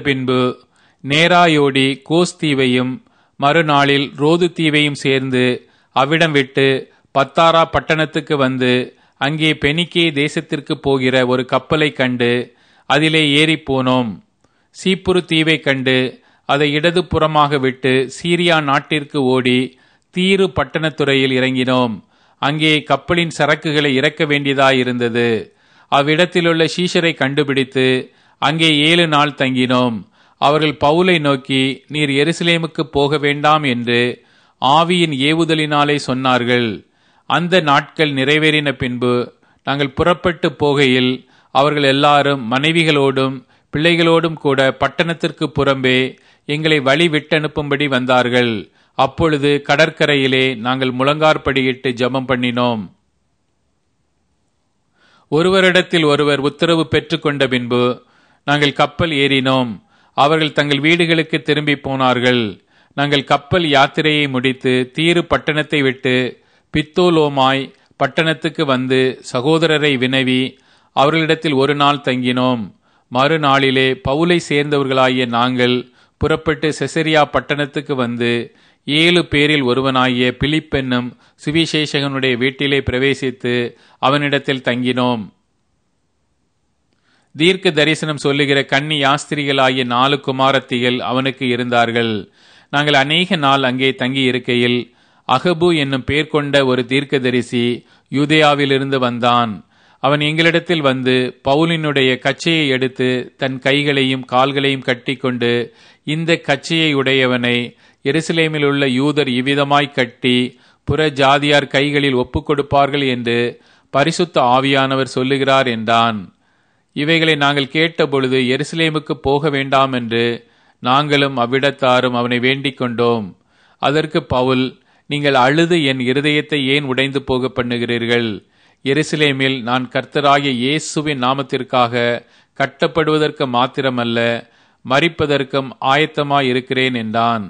பின்பு நேராயோடி கோஸ் தீவையும் மறுநாளில் ரோது தீவையும் சேர்ந்து அவ்விடம் விட்டு பத்தாரா பட்டணத்துக்கு வந்து அங்கே பெனிக்கே தேசத்திற்கு போகிற ஒரு கப்பலை கண்டு அதிலே ஏறிப் போனோம் சீப்புரு தீவை கண்டு அதை இடது புறமாக விட்டு சீரியா நாட்டிற்கு ஓடி தீரு பட்டணத்துறையில் இறங்கினோம் அங்கே கப்பலின் சரக்குகளை இறக்க வேண்டியதாயிருந்தது அவ்விடத்திலுள்ள சீஷரை கண்டுபிடித்து அங்கே ஏழு நாள் தங்கினோம் அவர்கள் பவுலை நோக்கி நீர் எருசலேமுக்கு போக வேண்டாம் என்று ஆவியின் ஏவுதலினாலே சொன்னார்கள் அந்த நாட்கள் நிறைவேறின பின்பு நாங்கள் புறப்பட்டு போகையில் அவர்கள் எல்லாரும் மனைவிகளோடும் பிள்ளைகளோடும் கூட பட்டணத்திற்கு புறம்பே எங்களை வழி விட்டனுப்பும்படி வந்தார்கள் அப்பொழுது கடற்கரையிலே நாங்கள் முழங்கார்படியிட்டு ஜெபம் பண்ணினோம் ஒருவரிடத்தில் ஒருவர் உத்தரவு பெற்றுக்கொண்ட பின்பு நாங்கள் கப்பல் ஏறினோம் அவர்கள் தங்கள் வீடுகளுக்கு திரும்பி போனார்கள் நாங்கள் கப்பல் யாத்திரையை முடித்து தீரு பட்டணத்தை விட்டு பித்தோலோமாய் பட்டணத்துக்கு வந்து சகோதரரை வினவி அவர்களிடத்தில் ஒரு நாள் தங்கினோம் மறுநாளிலே பவுலை சேர்ந்தவர்களாகிய நாங்கள் புறப்பட்டு செசரியா பட்டணத்துக்கு வந்து ஏழு பேரில் ஒருவனாகிய பிலிப்பென்னும் சுவிசேஷகனுடைய வீட்டிலே பிரவேசித்து அவனிடத்தில் தங்கினோம் தீர்க்க தரிசனம் சொல்லுகிற கன்னி யாஸ்திரிகளாகிய நாலு குமாரத்திகள் அவனுக்கு இருந்தார்கள் நாங்கள் அநேக நாள் அங்கே தங்கி இருக்கையில் அகபு என்னும் பேர் கொண்ட ஒரு தீர்க்கதரிசி யூதேயாவிலிருந்து வந்தான் அவன் எங்களிடத்தில் வந்து பவுலினுடைய கச்சையை எடுத்து தன் கைகளையும் கால்களையும் கட்டிக்கொண்டு இந்த கச்சையை உடையவனை எருசலேமில் உள்ள யூதர் இவ்விதமாய் கட்டி புற ஜாதியார் கைகளில் ஒப்புக் கொடுப்பார்கள் என்று பரிசுத்த ஆவியானவர் சொல்லுகிறார் என்றான் இவைகளை நாங்கள் கேட்டபொழுது எருசலேமுக்கு போக வேண்டாம் என்று நாங்களும் அவ்விடத்தாரும் அவனை வேண்டிக் கொண்டோம் அதற்கு பவுல் நீங்கள் அழுது என் இருதயத்தை ஏன் உடைந்து போக பண்ணுகிறீர்கள் எருசலேமில் நான் கர்த்தராகிய இயேசுவின் நாமத்திற்காக கட்டப்படுவதற்கு மாத்திரமல்ல மறிப்பதற்கும் ஆயத்தமாய் இருக்கிறேன் என்றான்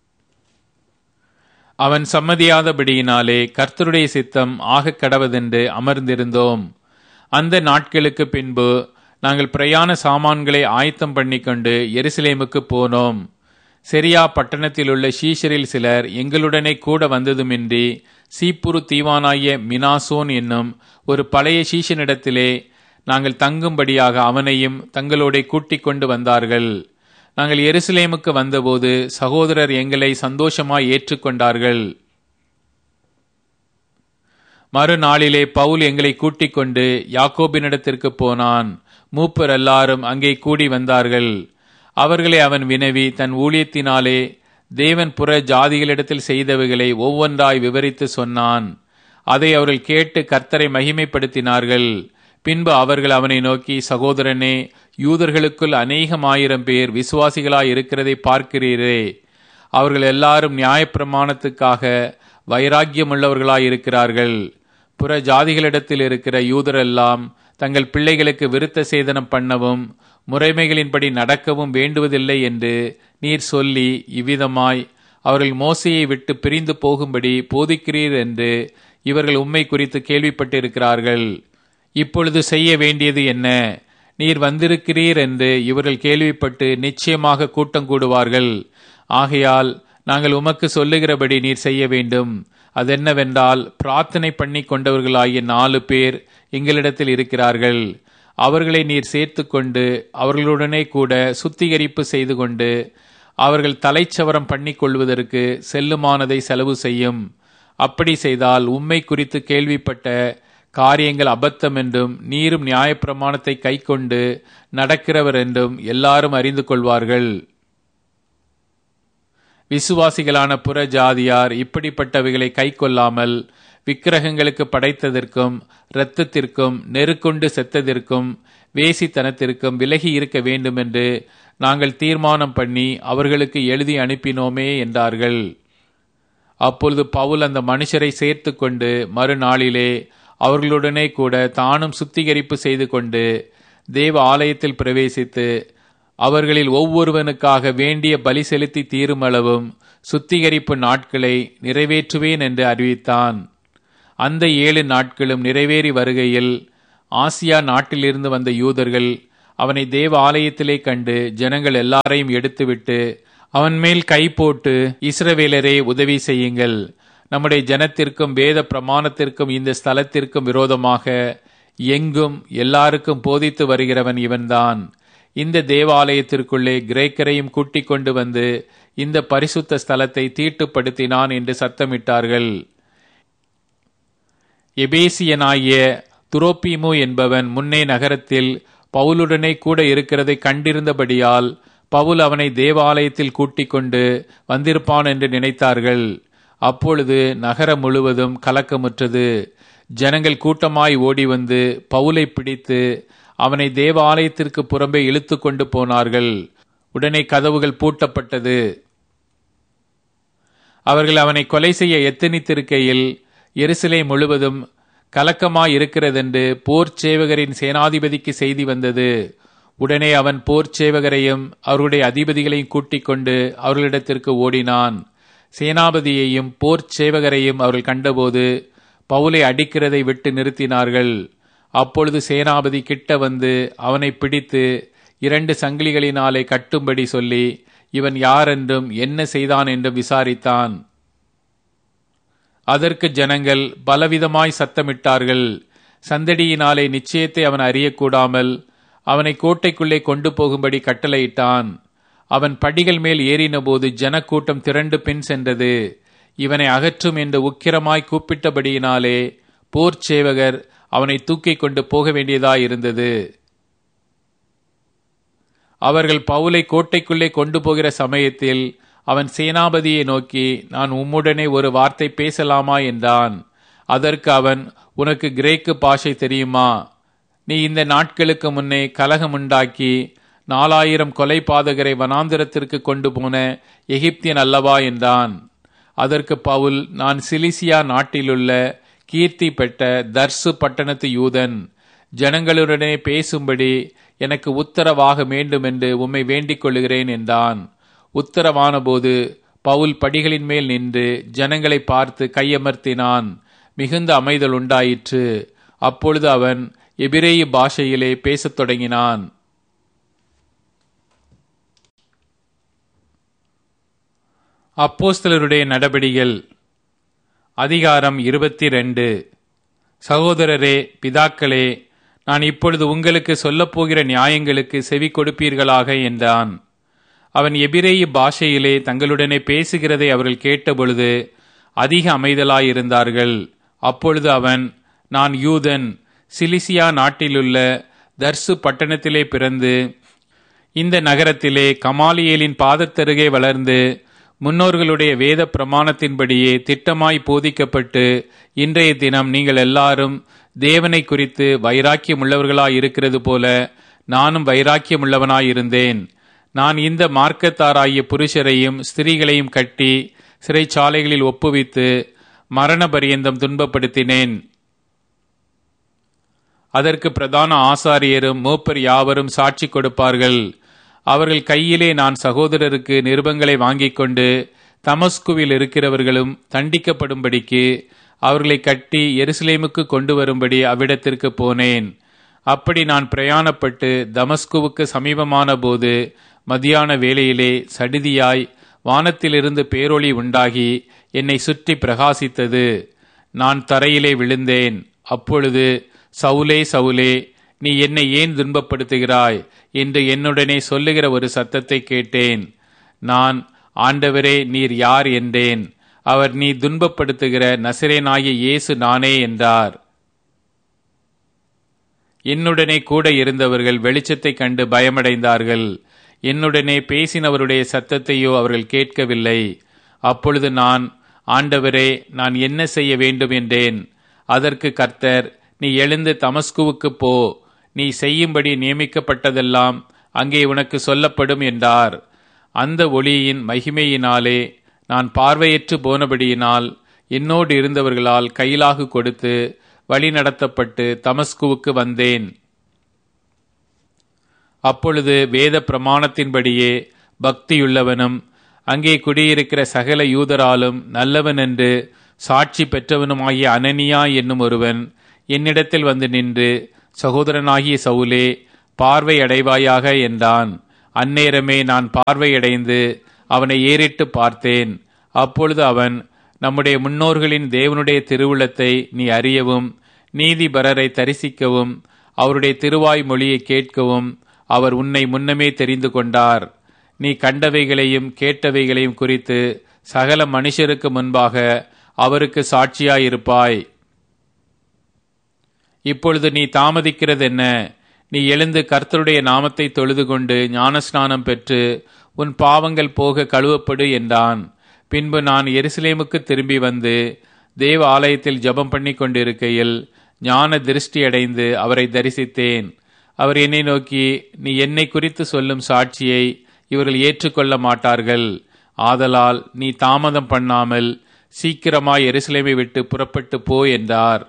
அவன் சம்மதியாதபடியினாலே கர்த்தருடைய சித்தம் ஆகக் கடவதென்று அமர்ந்திருந்தோம் அந்த நாட்களுக்கு பின்பு நாங்கள் பிரயாண சாமான்களை ஆயத்தம் பண்ணிக்கொண்டு எருசலேமுக்கு போனோம் செரியா பட்டணத்தில் உள்ள ஷீஷரில் சிலர் எங்களுடனே கூட வந்ததுமின்றி சீப்புரு தீவானாகிய மினாசோன் என்னும் ஒரு பழைய சீஷனிடத்திலே நாங்கள் தங்கும்படியாக அவனையும் தங்களோட கூட்டிக் கொண்டு வந்தார்கள் நாங்கள் எருசலேமுக்கு வந்தபோது சகோதரர் எங்களை சந்தோஷமாய் ஏற்றுக்கொண்டார்கள் மறுநாளிலே பவுல் எங்களை கூட்டிக் கொண்டு யாக்கோபினிடத்திற்கு போனான் மூப்பர் எல்லாரும் அங்கே கூடி வந்தார்கள் அவர்களை அவன் வினவி தன் ஊழியத்தினாலே தேவன் புற ஜாதிகளிடத்தில் செய்தவைகளை ஒவ்வொன்றாய் விவரித்து சொன்னான் அதை அவர்கள் கேட்டு கர்த்தரை மகிமைப்படுத்தினார்கள் பின்பு அவர்கள் அவனை நோக்கி சகோதரனே யூதர்களுக்குள் அநேகமாயிரம் பேர் விசுவாசிகளாய் இருக்கிறதை பார்க்கிறீரே அவர்கள் எல்லாரும் நியாயப்பிரமாணத்துக்காக வைராக்கியமுள்ளவர்களாய் இருக்கிறார்கள் புற ஜாதிகளிடத்தில் இருக்கிற யூதரெல்லாம் தங்கள் பிள்ளைகளுக்கு விருத்த சேதனம் பண்ணவும் முறைமைகளின்படி நடக்கவும் வேண்டுவதில்லை என்று நீர் சொல்லி இவ்விதமாய் அவர்கள் மோசையை விட்டு பிரிந்து போகும்படி போதிக்கிறீர் என்று இவர்கள் உண்மை குறித்து கேள்விப்பட்டிருக்கிறார்கள் இப்பொழுது செய்ய வேண்டியது என்ன நீர் வந்திருக்கிறீர் என்று இவர்கள் கேள்விப்பட்டு நிச்சயமாக கூட்டம் கூடுவார்கள் ஆகையால் நாங்கள் உமக்கு சொல்லுகிறபடி நீர் செய்ய வேண்டும் அதென்னவென்றால் பிரார்த்தனை பண்ணி கொண்டவர்களாகிய நாலு பேர் எங்களிடத்தில் இருக்கிறார்கள் அவர்களை நீர் சேர்த்து கொண்டு அவர்களுடனே கூட சுத்திகரிப்பு செய்து கொண்டு அவர்கள் தலைச்சவரம் பண்ணி கொள்வதற்கு செல்லுமானதை செலவு செய்யும் அப்படி செய்தால் உண்மை குறித்து கேள்விப்பட்ட காரியங்கள் அபத்தம் என்றும் நீரும் நியாயப்பிரமாணத்தை கைக்கொண்டு நடக்கிறவர் என்றும் எல்லாரும் அறிந்து கொள்வார்கள் விசுவாசிகளான புற ஜாதியார் இப்படிப்பட்டவைகளை கை கொள்ளாமல் விக்கிரகங்களுக்கு படைத்ததற்கும் இரத்தத்திற்கும் நெருக்கொண்டு செத்ததற்கும் வேசித்தனத்திற்கும் விலகி இருக்க வேண்டும் என்று நாங்கள் தீர்மானம் பண்ணி அவர்களுக்கு எழுதி அனுப்பினோமே என்றார்கள் அப்பொழுது பவுல் அந்த மனுஷரை சேர்த்து கொண்டு மறுநாளிலே அவர்களுடனே கூட தானும் சுத்திகரிப்பு செய்து கொண்டு தேவ ஆலயத்தில் பிரவேசித்து அவர்களில் ஒவ்வொருவனுக்காக வேண்டிய பலி செலுத்தி தீருமளவும் சுத்திகரிப்பு நாட்களை நிறைவேற்றுவேன் என்று அறிவித்தான் அந்த ஏழு நாட்களும் நிறைவேறி வருகையில் ஆசியா நாட்டிலிருந்து வந்த யூதர்கள் அவனை தேவ ஆலயத்திலே கண்டு ஜனங்கள் எல்லாரையும் எடுத்துவிட்டு அவன் மேல் கை போட்டு இஸ்ரவேலரே உதவி செய்யுங்கள் நம்முடைய ஜனத்திற்கும் வேத பிரமாணத்திற்கும் இந்த ஸ்தலத்திற்கும் விரோதமாக எங்கும் எல்லாருக்கும் போதித்து வருகிறவன் இவன்தான் இந்த தேவாலயத்திற்குள்ளே கிரேக்கரையும் கூட்டிக் கொண்டு வந்து இந்த பரிசுத்த ஸ்தலத்தை தீட்டுப்படுத்தினான் என்று சத்தமிட்டார்கள் எபேசியனாகிய துரோப்பீமு என்பவன் முன்னே நகரத்தில் பவுலுடனே கூட இருக்கிறதை கண்டிருந்தபடியால் பவுல் அவனை தேவாலயத்தில் கூட்டிக் கொண்டு வந்திருப்பான் என்று நினைத்தார்கள் அப்பொழுது நகரம் முழுவதும் கலக்கமுற்றது ஜனங்கள் கூட்டமாய் ஓடி வந்து பவுலை பிடித்து அவனை தேவாலயத்திற்கு புறம்பே இழுத்து கொண்டு போனார்கள் உடனே கதவுகள் பூட்டப்பட்டது அவர்கள் அவனை கொலை செய்ய எத்தனித்திருக்கையில் எருசலே முழுவதும் கலக்கமாய் இருக்கிறதென்று போர் சேவகரின் சேனாதிபதிக்கு செய்தி வந்தது உடனே அவன் போர் சேவகரையும் அவர்களுடைய அதிபதிகளையும் கூட்டிக் கொண்டு அவர்களிடத்திற்கு ஓடினான் சேனாபதியையும் போர் சேவகரையும் அவர்கள் கண்டபோது பவுலை அடிக்கிறதை விட்டு நிறுத்தினார்கள் அப்பொழுது சேனாபதி கிட்ட வந்து அவனை பிடித்து இரண்டு சங்கிலிகளினாலே கட்டும்படி சொல்லி இவன் யாரென்றும் என்ன செய்தான் என்றும் விசாரித்தான் அதற்கு ஜனங்கள் பலவிதமாய் சத்தமிட்டார்கள் சந்தடியினாலே நிச்சயத்தை அவன் அறியக்கூடாமல் அவனை கோட்டைக்குள்ளே கொண்டு போகும்படி கட்டளையிட்டான் அவன் படிகள் மேல் ஏறினபோது ஜனக்கூட்டம் திரண்டு பின் சென்றது இவனை அகற்றும் என்று உக்கிரமாய் கூப்பிட்டபடியினாலே போர் சேவகர் அவனை தூக்கிக் கொண்டு போக வேண்டியதாயிருந்தது அவர்கள் பவுலை கோட்டைக்குள்ளே கொண்டு போகிற சமயத்தில் அவன் சேனாபதியை நோக்கி நான் உம்முடனே ஒரு வார்த்தை பேசலாமா என்றான் அதற்கு அவன் உனக்கு கிரேக்கு பாஷை தெரியுமா நீ இந்த நாட்களுக்கு முன்னே கலகமுண்டாக்கி நாலாயிரம் கொலை பாதகரை வனாந்திரத்திற்கு கொண்டு போன எகிப்தியன் அல்லவா என்றான் அதற்கு பவுல் நான் சிலிசியா நாட்டிலுள்ள கீர்த்தி பெற்ற தர்சு பட்டணத்து யூதன் ஜனங்களுடனே பேசும்படி எனக்கு உத்தரவாக வேண்டும் என்று உம்மை வேண்டிக் கொள்கிறேன் என்றான் உத்தரவான போது பவுல் படிகளின் மேல் நின்று ஜனங்களை பார்த்து கையமர்த்தினான் மிகுந்த அமைதல் உண்டாயிற்று அப்பொழுது அவன் எபிரேய பாஷையிலே பேசத் தொடங்கினான் அப்போஸ்தலருடைய நடபடிகள் அதிகாரம் இருபத்தி ரெண்டு சகோதரரே பிதாக்களே நான் இப்பொழுது உங்களுக்கு சொல்லப்போகிற நியாயங்களுக்கு செவி கொடுப்பீர்களாக என்றான் அவன் எபிரேய பாஷையிலே தங்களுடனே பேசுகிறதை அவர்கள் கேட்டபொழுது அதிக அமைதலாயிருந்தார்கள் அப்பொழுது அவன் நான் யூதன் சிலிசியா நாட்டிலுள்ள தர்சு பட்டணத்திலே பிறந்து இந்த நகரத்திலே கமாலியேலின் பாதத்தருகே வளர்ந்து முன்னோர்களுடைய வேத பிரமாணத்தின்படியே திட்டமாய் போதிக்கப்பட்டு இன்றைய தினம் நீங்கள் எல்லாரும் தேவனை குறித்து வைராக்கியம் உள்ளவர்களாய் இருக்கிறது போல நானும் வைராக்கியம் உள்ளவனாயிருந்தேன் நான் இந்த மார்க்கத்தாராகிய புருஷரையும் ஸ்திரீகளையும் கட்டி சிறைச்சாலைகளில் ஒப்புவித்து மரண பரியந்தம் துன்பப்படுத்தினேன் அதற்கு பிரதான ஆசாரியரும் மூப்பர் யாவரும் சாட்சி கொடுப்பார்கள் அவர்கள் கையிலே நான் சகோதரருக்கு நிருபங்களை வாங்கிக் கொண்டு தமஸ்குவில் இருக்கிறவர்களும் தண்டிக்கப்படும்படிக்கு அவர்களை கட்டி எருசலேமுக்கு கொண்டு வரும்படி அவ்விடத்திற்கு போனேன் அப்படி நான் பிரயாணப்பட்டு தமஸ்குவுக்கு சமீபமான போது மதியான வேளையிலே சடிதியாய் வானத்திலிருந்து பேரொளி உண்டாகி என்னை சுற்றி பிரகாசித்தது நான் தரையிலே விழுந்தேன் அப்பொழுது சவுலே சவுலே நீ என்னை ஏன் துன்பப்படுத்துகிறாய் என்று என்னுடனே சொல்லுகிற ஒரு சத்தத்தை கேட்டேன் நான் ஆண்டவரே நீர் யார் என்றேன் அவர் நீ துன்பப்படுத்துகிற நசிரேனாகிய இயேசு நானே என்றார் என்னுடனே கூட இருந்தவர்கள் வெளிச்சத்தைக் கண்டு பயமடைந்தார்கள் என்னுடனே பேசினவருடைய சத்தத்தையோ அவர்கள் கேட்கவில்லை அப்பொழுது நான் ஆண்டவரே நான் என்ன செய்ய வேண்டும் என்றேன் அதற்கு கர்த்தர் நீ எழுந்து தமஸ்குவுக்கு போ நீ செய்யும்படி நியமிக்கப்பட்டதெல்லாம் அங்கே உனக்கு சொல்லப்படும் என்றார் அந்த ஒளியின் மகிமையினாலே நான் பார்வையற்று போனபடியினால் என்னோடு இருந்தவர்களால் கையிலாகு கொடுத்து வழி நடத்தப்பட்டு தமஸ்குவுக்கு வந்தேன் அப்பொழுது வேத பிரமாணத்தின்படியே பக்தியுள்ளவனும் அங்கே குடியிருக்கிற சகல யூதராலும் நல்லவன் என்று சாட்சி பெற்றவனுமாகிய அனனியா என்னும் ஒருவன் என்னிடத்தில் வந்து நின்று சகோதரனாகிய சவுலே பார்வை அடைவாயாக என்றான் அந்நேரமே நான் பார்வையடைந்து அவனை ஏறிட்டு பார்த்தேன் அப்பொழுது அவன் நம்முடைய முன்னோர்களின் தேவனுடைய திருவுளத்தை நீ அறியவும் நீதிபரரை தரிசிக்கவும் அவருடைய திருவாய் மொழியை கேட்கவும் அவர் உன்னை முன்னமே தெரிந்து கொண்டார் நீ கண்டவைகளையும் கேட்டவைகளையும் குறித்து சகல மனுஷருக்கு முன்பாக அவருக்கு சாட்சியாயிருப்பாய் இப்பொழுது நீ தாமதிக்கிறது என்ன நீ எழுந்து கர்த்தருடைய நாமத்தை தொழுது கொண்டு ஞானஸ்நானம் பெற்று உன் பாவங்கள் போக கழுவப்படு என்றான் பின்பு நான் எருசலேமுக்கு திரும்பி வந்து தேவ ஆலயத்தில் ஜெபம் பண்ணி கொண்டிருக்கையில் ஞான திருஷ்டியடைந்து அவரை தரிசித்தேன் அவர் என்னை நோக்கி நீ என்னை குறித்து சொல்லும் சாட்சியை இவர்கள் ஏற்றுக்கொள்ள மாட்டார்கள் ஆதலால் நீ தாமதம் பண்ணாமல் சீக்கிரமாய் எருசலேமை விட்டு புறப்பட்டு போ என்றார்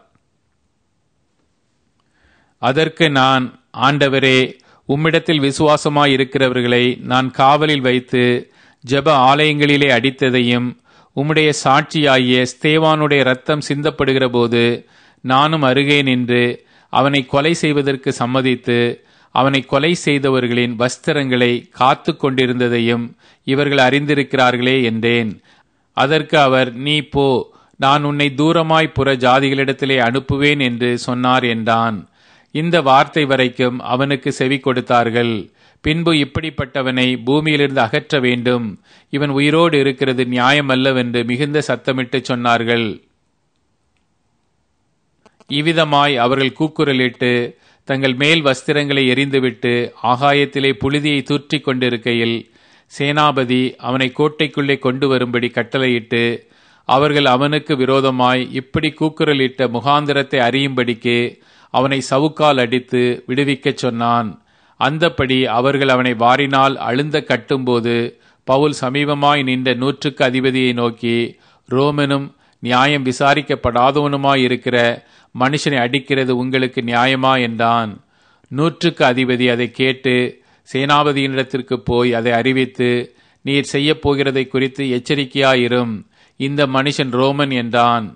அதற்கு நான் ஆண்டவரே உம்மிடத்தில் விசுவாசமாய் இருக்கிறவர்களை நான் காவலில் வைத்து ஜெப ஆலயங்களிலே அடித்ததையும் உம்முடைய சாட்சியாகிய ஸ்தேவானுடைய ரத்தம் சிந்தப்படுகிற போது நானும் அருகே நின்று அவனை கொலை செய்வதற்கு சம்மதித்து அவனை கொலை செய்தவர்களின் வஸ்திரங்களை காத்து கொண்டிருந்ததையும் இவர்கள் அறிந்திருக்கிறார்களே என்றேன் அதற்கு அவர் நீ போ நான் உன்னை தூரமாய் புற ஜாதிகளிடத்திலே அனுப்புவேன் என்று சொன்னார் என்றான் இந்த வார்த்தை வரைக்கும் அவனுக்கு செவி கொடுத்தார்கள் பின்பு இப்படிப்பட்டவனை பூமியிலிருந்து அகற்ற வேண்டும் இவன் உயிரோடு இருக்கிறது நியாயமல்லவென்று மிகுந்த சத்தமிட்டு சொன்னார்கள் இவ்விதமாய் அவர்கள் கூக்குரலிட்டு தங்கள் மேல் வஸ்திரங்களை எரிந்துவிட்டு ஆகாயத்திலே புழுதியை தூற்றிக் கொண்டிருக்கையில் சேனாபதி அவனை கோட்டைக்குள்ளே கொண்டு வரும்படி கட்டளையிட்டு அவர்கள் அவனுக்கு விரோதமாய் இப்படி கூக்குரலிட்ட முகாந்திரத்தை அறியும்படிக்கு அவனை சவுக்கால் அடித்து விடுவிக்கச் சொன்னான் அந்தப்படி அவர்கள் அவனை வாரினால் அழுந்த கட்டும்போது பவுல் சமீபமாய் நின்ற நூற்றுக்கு அதிபதியை நோக்கி ரோமனும் நியாயம் விசாரிக்கப்படாதவனுமாயிருக்கிற மனுஷனை அடிக்கிறது உங்களுக்கு நியாயமா என்றான் நூற்றுக்கு அதிபதி அதை கேட்டு சேனாபதியினிடத்திற்கு போய் அதை அறிவித்து நீர் செய்யப் போகிறதை குறித்து எச்சரிக்கையாயிரும் இந்த மனுஷன் ரோமன் என்றான்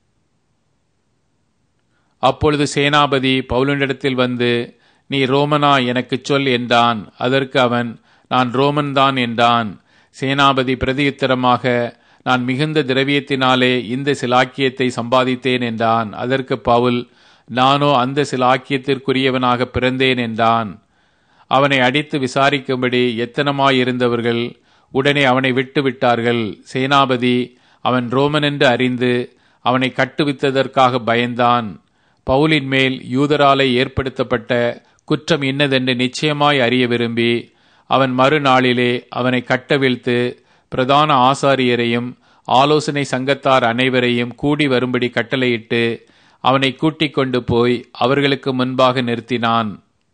அப்பொழுது சேனாபதி பவுலனிடத்தில் வந்து நீ ரோமனா எனக்குச் சொல் என்றான் அதற்கு அவன் நான் ரோமன் தான் என்றான் சேனாபதி பிரதியுத்தரமாக நான் மிகுந்த திரவியத்தினாலே இந்த சிலாக்கியத்தை சம்பாதித்தேன் என்றான் அதற்கு பவுல் நானோ அந்த சிலாக்கியத்திற்குரியவனாக பிறந்தேன் என்றான் அவனை அடித்து விசாரிக்கும்படி எத்தனமாயிருந்தவர்கள் உடனே அவனை விட்டு விட்டார்கள் சேனாபதி அவன் ரோமன் என்று அறிந்து அவனை கட்டுவித்ததற்காக பயந்தான் பவுலின் மேல் யூதராலே ஏற்படுத்தப்பட்ட குற்றம் இன்னதென்று நிச்சயமாய் அறிய விரும்பி அவன் மறுநாளிலே அவனை கட்டவிழ்த்து பிரதான ஆசாரியரையும் ஆலோசனை சங்கத்தார் அனைவரையும் கூடி வரும்படி கட்டளையிட்டு அவனை கூட்டிக் கொண்டு போய் அவர்களுக்கு முன்பாக நிறுத்தினான்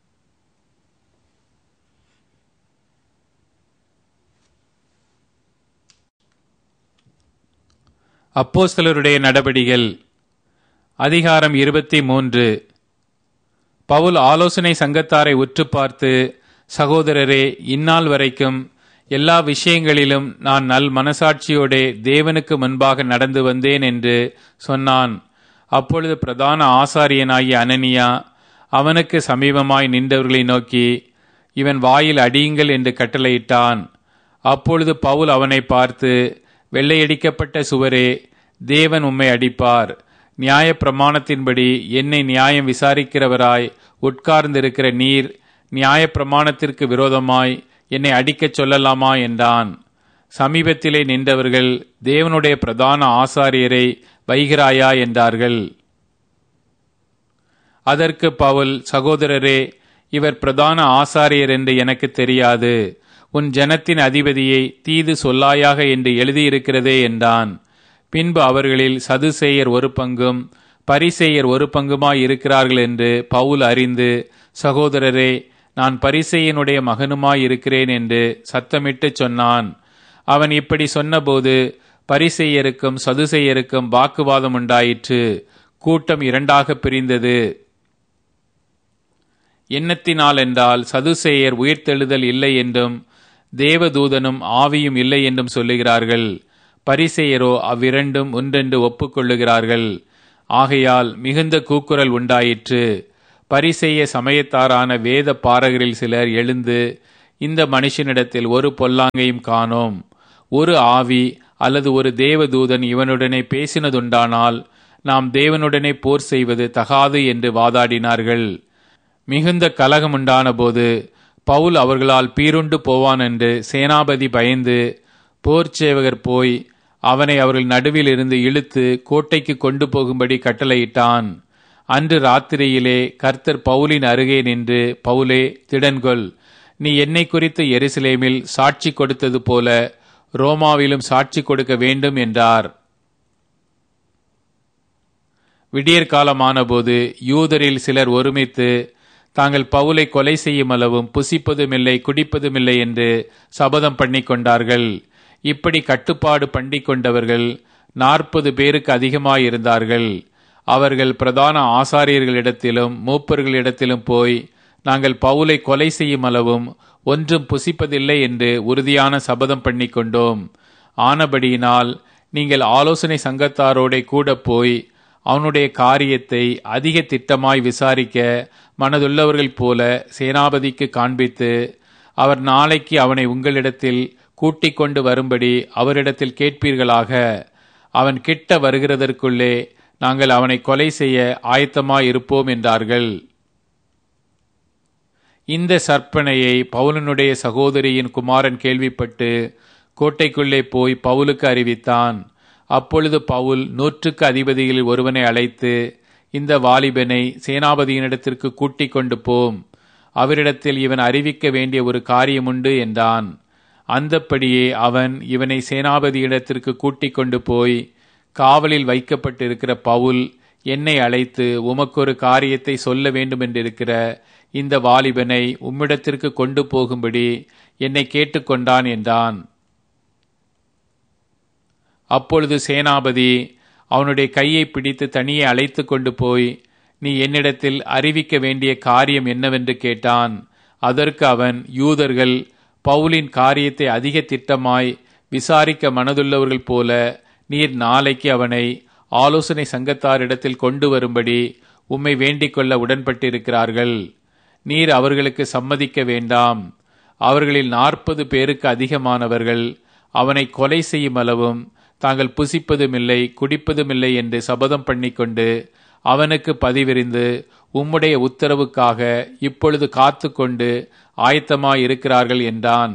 அப்போஸ்தலருடைய நடபடிகள் அதிகாரம் இருபத்தி மூன்று பவுல் ஆலோசனை சங்கத்தாரை உற்று பார்த்து சகோதரரே இந்நாள் வரைக்கும் எல்லா விஷயங்களிலும் நான் நல் மனசாட்சியோடே தேவனுக்கு முன்பாக நடந்து வந்தேன் என்று சொன்னான் அப்பொழுது பிரதான ஆசாரியனாகிய அனனியா அவனுக்கு சமீபமாய் நின்றவர்களை நோக்கி இவன் வாயில் அடியுங்கள் என்று கட்டளையிட்டான் அப்பொழுது பவுல் அவனை பார்த்து வெள்ளையடிக்கப்பட்ட சுவரே தேவன் உம்மை அடிப்பார் நியாய பிரமாணத்தின்படி என்னை நியாயம் விசாரிக்கிறவராய் உட்கார்ந்திருக்கிற நீர் நியாய பிரமாணத்திற்கு விரோதமாய் என்னை அடிக்கச் சொல்லலாமா என்றான் சமீபத்திலே நின்றவர்கள் தேவனுடைய பிரதான ஆசாரியரை வைகிறாயா என்றார்கள் அதற்கு பவுல் சகோதரரே இவர் பிரதான ஆசாரியர் என்று எனக்கு தெரியாது உன் ஜனத்தின் அதிபதியை தீது சொல்லாயாக என்று எழுதியிருக்கிறதே என்றான் பின்பு அவர்களில் சதுசேயர் ஒரு பங்கும் பரிசேயர் ஒரு பங்குமாய் இருக்கிறார்கள் என்று பவுல் அறிந்து சகோதரரே நான் பரிசேயனுடைய மகனுமாய் இருக்கிறேன் என்று சத்தமிட்டு சொன்னான் அவன் இப்படி சொன்னபோது பரிசேயருக்கும் சதுசேயருக்கும் வாக்குவாதம் உண்டாயிற்று கூட்டம் இரண்டாக பிரிந்தது எண்ணத்தினால் என்றால் சதுசேயர் உயிர்த்தெழுதல் இல்லை என்றும் தேவதூதனும் ஆவியும் இல்லை என்றும் சொல்லுகிறார்கள் பரிசெயரோ அவ்விரண்டும் ஒன்றென்று ஒப்புக்கொள்ளுகிறார்கள் ஆகையால் மிகுந்த கூக்குரல் உண்டாயிற்று பரிசெய்ய சமயத்தாரான வேத பாரகரில் சிலர் எழுந்து இந்த மனுஷனிடத்தில் ஒரு பொல்லாங்கையும் காணோம் ஒரு ஆவி அல்லது ஒரு தேவதூதன் இவனுடனே பேசினதுண்டானால் நாம் தேவனுடனே போர் செய்வது தகாது என்று வாதாடினார்கள் மிகுந்த கலகமுண்டான போது பவுல் அவர்களால் பீருண்டு போவான் என்று சேனாபதி பயந்து போர் சேவகர் போய் அவனை அவர்கள் நடுவில் இருந்து இழுத்து கோட்டைக்கு கொண்டு போகும்படி கட்டளையிட்டான் அன்று ராத்திரியிலே கர்த்தர் பவுலின் அருகே நின்று பவுலே திடன்கொள் நீ என்னை குறித்து எருசலேமில் சாட்சி கொடுத்தது போல ரோமாவிலும் சாட்சி கொடுக்க வேண்டும் என்றார் விடியற்காலமான போது யூதரில் சிலர் ஒருமித்து தாங்கள் பவுலை கொலை செய்யும் அளவும் புசிப்பதுமில்லை குடிப்பதுமில்லை என்று சபதம் பண்ணி கொண்டார்கள் இப்படி கட்டுப்பாடு பண்ணி கொண்டவர்கள் நாற்பது பேருக்கு அதிகமாயிருந்தார்கள் அவர்கள் பிரதான ஆசாரியர்களிடத்திலும் மூப்பர்களிடத்திலும் போய் நாங்கள் பவுலை கொலை செய்யும் அளவும் ஒன்றும் புசிப்பதில்லை என்று உறுதியான சபதம் பண்ணி கொண்டோம் ஆனபடியினால் நீங்கள் ஆலோசனை சங்கத்தாரோட கூட போய் அவனுடைய காரியத்தை அதிக திட்டமாய் விசாரிக்க மனதுள்ளவர்கள் போல சேனாபதிக்கு காண்பித்து அவர் நாளைக்கு அவனை உங்களிடத்தில் கூட்டிக் கொண்டு வரும்படி அவரிடத்தில் கேட்பீர்களாக அவன் கிட்ட வருகிறதற்குள்ளே நாங்கள் அவனை கொலை செய்ய ஆயத்தமாய் இருப்போம் என்றார்கள் இந்த சற்பனையை பவுலனுடைய சகோதரியின் குமாரன் கேள்விப்பட்டு கோட்டைக்குள்ளே போய் பவுலுக்கு அறிவித்தான் அப்பொழுது பவுல் நூற்றுக்கு அதிபதிகளில் ஒருவனை அழைத்து இந்த வாலிபனை சேனாபதியினிடத்திற்கு கூட்டிக் கொண்டு போம் அவரிடத்தில் இவன் அறிவிக்க வேண்டிய ஒரு காரியமுண்டு என்றான் அந்தப்படியே அவன் இவனை சேனாபதியிடத்திற்கு கூட்டிக் கொண்டு போய் காவலில் வைக்கப்பட்டிருக்கிற பவுல் என்னை அழைத்து உமக்கொரு காரியத்தை சொல்ல வேண்டுமென்றிருக்கிற இந்த வாலிபனை உம்மிடத்திற்கு கொண்டு போகும்படி என்னை கேட்டுக்கொண்டான் என்றான் அப்பொழுது சேனாபதி அவனுடைய கையை பிடித்து தனியே அழைத்து கொண்டு போய் நீ என்னிடத்தில் அறிவிக்க வேண்டிய காரியம் என்னவென்று கேட்டான் அதற்கு அவன் யூதர்கள் பவுலின் காரியத்தை அதிக திட்டமாய் விசாரிக்க மனதுள்ளவர்கள் போல நீர் நாளைக்கு அவனை ஆலோசனை சங்கத்தாரிடத்தில் கொண்டு வரும்படி உம்மை வேண்டிக் கொள்ள உடன்பட்டிருக்கிறார்கள் நீர் அவர்களுக்கு சம்மதிக்க வேண்டாம் அவர்களில் நாற்பது பேருக்கு அதிகமானவர்கள் அவனை கொலை செய்யும் அளவும் தாங்கள் புசிப்பதுமில்லை குடிப்பதுமில்லை என்று சபதம் பண்ணிக்கொண்டு அவனுக்கு பதிவிரிந்து உம்முடைய உத்தரவுக்காக இப்பொழுது காத்து கொண்டு ஆயத்தமாயிருக்கிறார்கள் என்றான்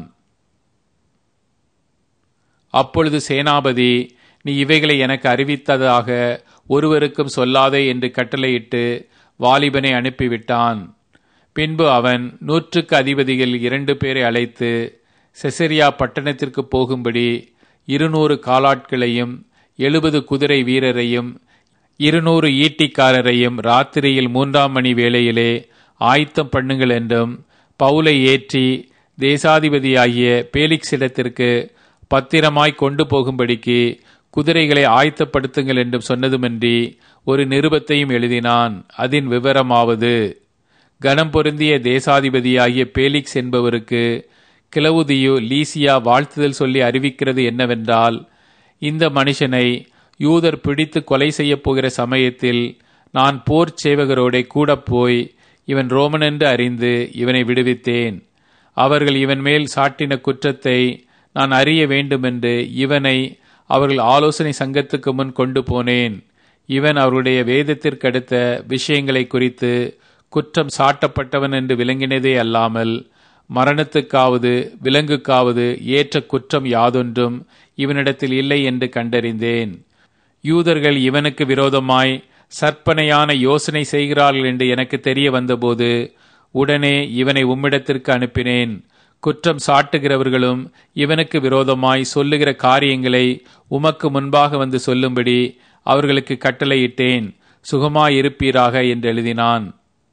அப்பொழுது சேனாபதி நீ இவைகளை எனக்கு அறிவித்ததாக ஒருவருக்கும் சொல்லாதே என்று கட்டளையிட்டு வாலிபனை அனுப்பிவிட்டான் பின்பு அவன் நூற்றுக்கு அதிபதிகள் இரண்டு பேரை அழைத்து செசரியா பட்டணத்திற்கு போகும்படி இருநூறு காலாட்களையும் எழுபது குதிரை வீரரையும் இருநூறு ஈட்டிக்காரரையும் ராத்திரியில் மூன்றாம் மணி வேளையிலே ஆயத்தம் பண்ணுங்கள் என்றும் பவுலை ஏற்றி தேசாதிபதியாகிய பேலிக்ஸிடத்திற்கு பத்திரமாய் கொண்டு போகும்படிக்கு குதிரைகளை ஆயத்தப்படுத்துங்கள் என்றும் சொன்னதுமன்றி ஒரு நிருபத்தையும் எழுதினான் அதன் விவரமாவது கனம் பொருந்திய தேசாதிபதியாகிய பேலிக்ஸ் என்பவருக்கு கிளவுதியு லீசியா வாழ்த்துதல் சொல்லி அறிவிக்கிறது என்னவென்றால் இந்த மனுஷனை யூதர் பிடித்து கொலை செய்யப் போகிற சமயத்தில் நான் போர் சேவகரோட கூட போய் இவன் ரோமன் என்று அறிந்து இவனை விடுவித்தேன் அவர்கள் இவன் மேல் சாட்டின குற்றத்தை நான் அறிய வேண்டுமென்று இவனை அவர்கள் ஆலோசனை சங்கத்துக்கு முன் கொண்டு போனேன் இவன் அவருடைய வேதத்திற்கடுத்த விஷயங்களை குறித்து குற்றம் சாட்டப்பட்டவன் என்று விளங்கினதே அல்லாமல் மரணத்துக்காவது விலங்குக்காவது ஏற்ற குற்றம் யாதொன்றும் இவனிடத்தில் இல்லை என்று கண்டறிந்தேன் யூதர்கள் இவனுக்கு விரோதமாய் சற்பனையான யோசனை செய்கிறார்கள் என்று எனக்கு தெரிய வந்தபோது உடனே இவனை உம்மிடத்திற்கு அனுப்பினேன் குற்றம் சாட்டுகிறவர்களும் இவனுக்கு விரோதமாய் சொல்லுகிற காரியங்களை உமக்கு முன்பாக வந்து சொல்லும்படி அவர்களுக்கு கட்டளையிட்டேன் சுகமாயிருப்பீராக என்று எழுதினான்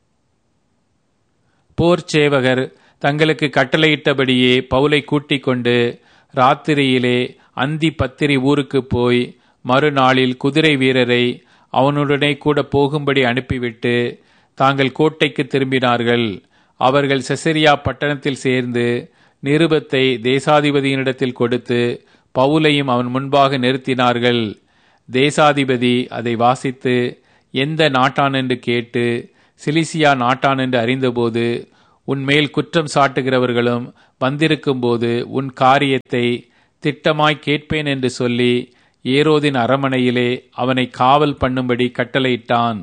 போர் சேவகர் தங்களுக்கு கட்டளையிட்டபடியே பவுலை கூட்டிக் கொண்டு ராத்திரியிலே அந்தி பத்திரி ஊருக்கு போய் மறுநாளில் குதிரை வீரரை அவனுடனே கூட போகும்படி அனுப்பிவிட்டு தாங்கள் கோட்டைக்கு திரும்பினார்கள் அவர்கள் செசரியா பட்டணத்தில் சேர்ந்து நிருபத்தை தேசாதிபதியினிடத்தில் கொடுத்து பவுலையும் அவன் முன்பாக நிறுத்தினார்கள் தேசாதிபதி அதை வாசித்து எந்த நாட்டான் என்று கேட்டு சிலிசியா நாட்டான் என்று அறிந்தபோது உன் மேல் குற்றம் சாட்டுகிறவர்களும் வந்திருக்கும்போது உன் காரியத்தை திட்டமாய் கேட்பேன் என்று சொல்லி ஏரோதின் அரமனையிலே அவனை காவல் பண்ணும்படி கட்டளையிட்டான்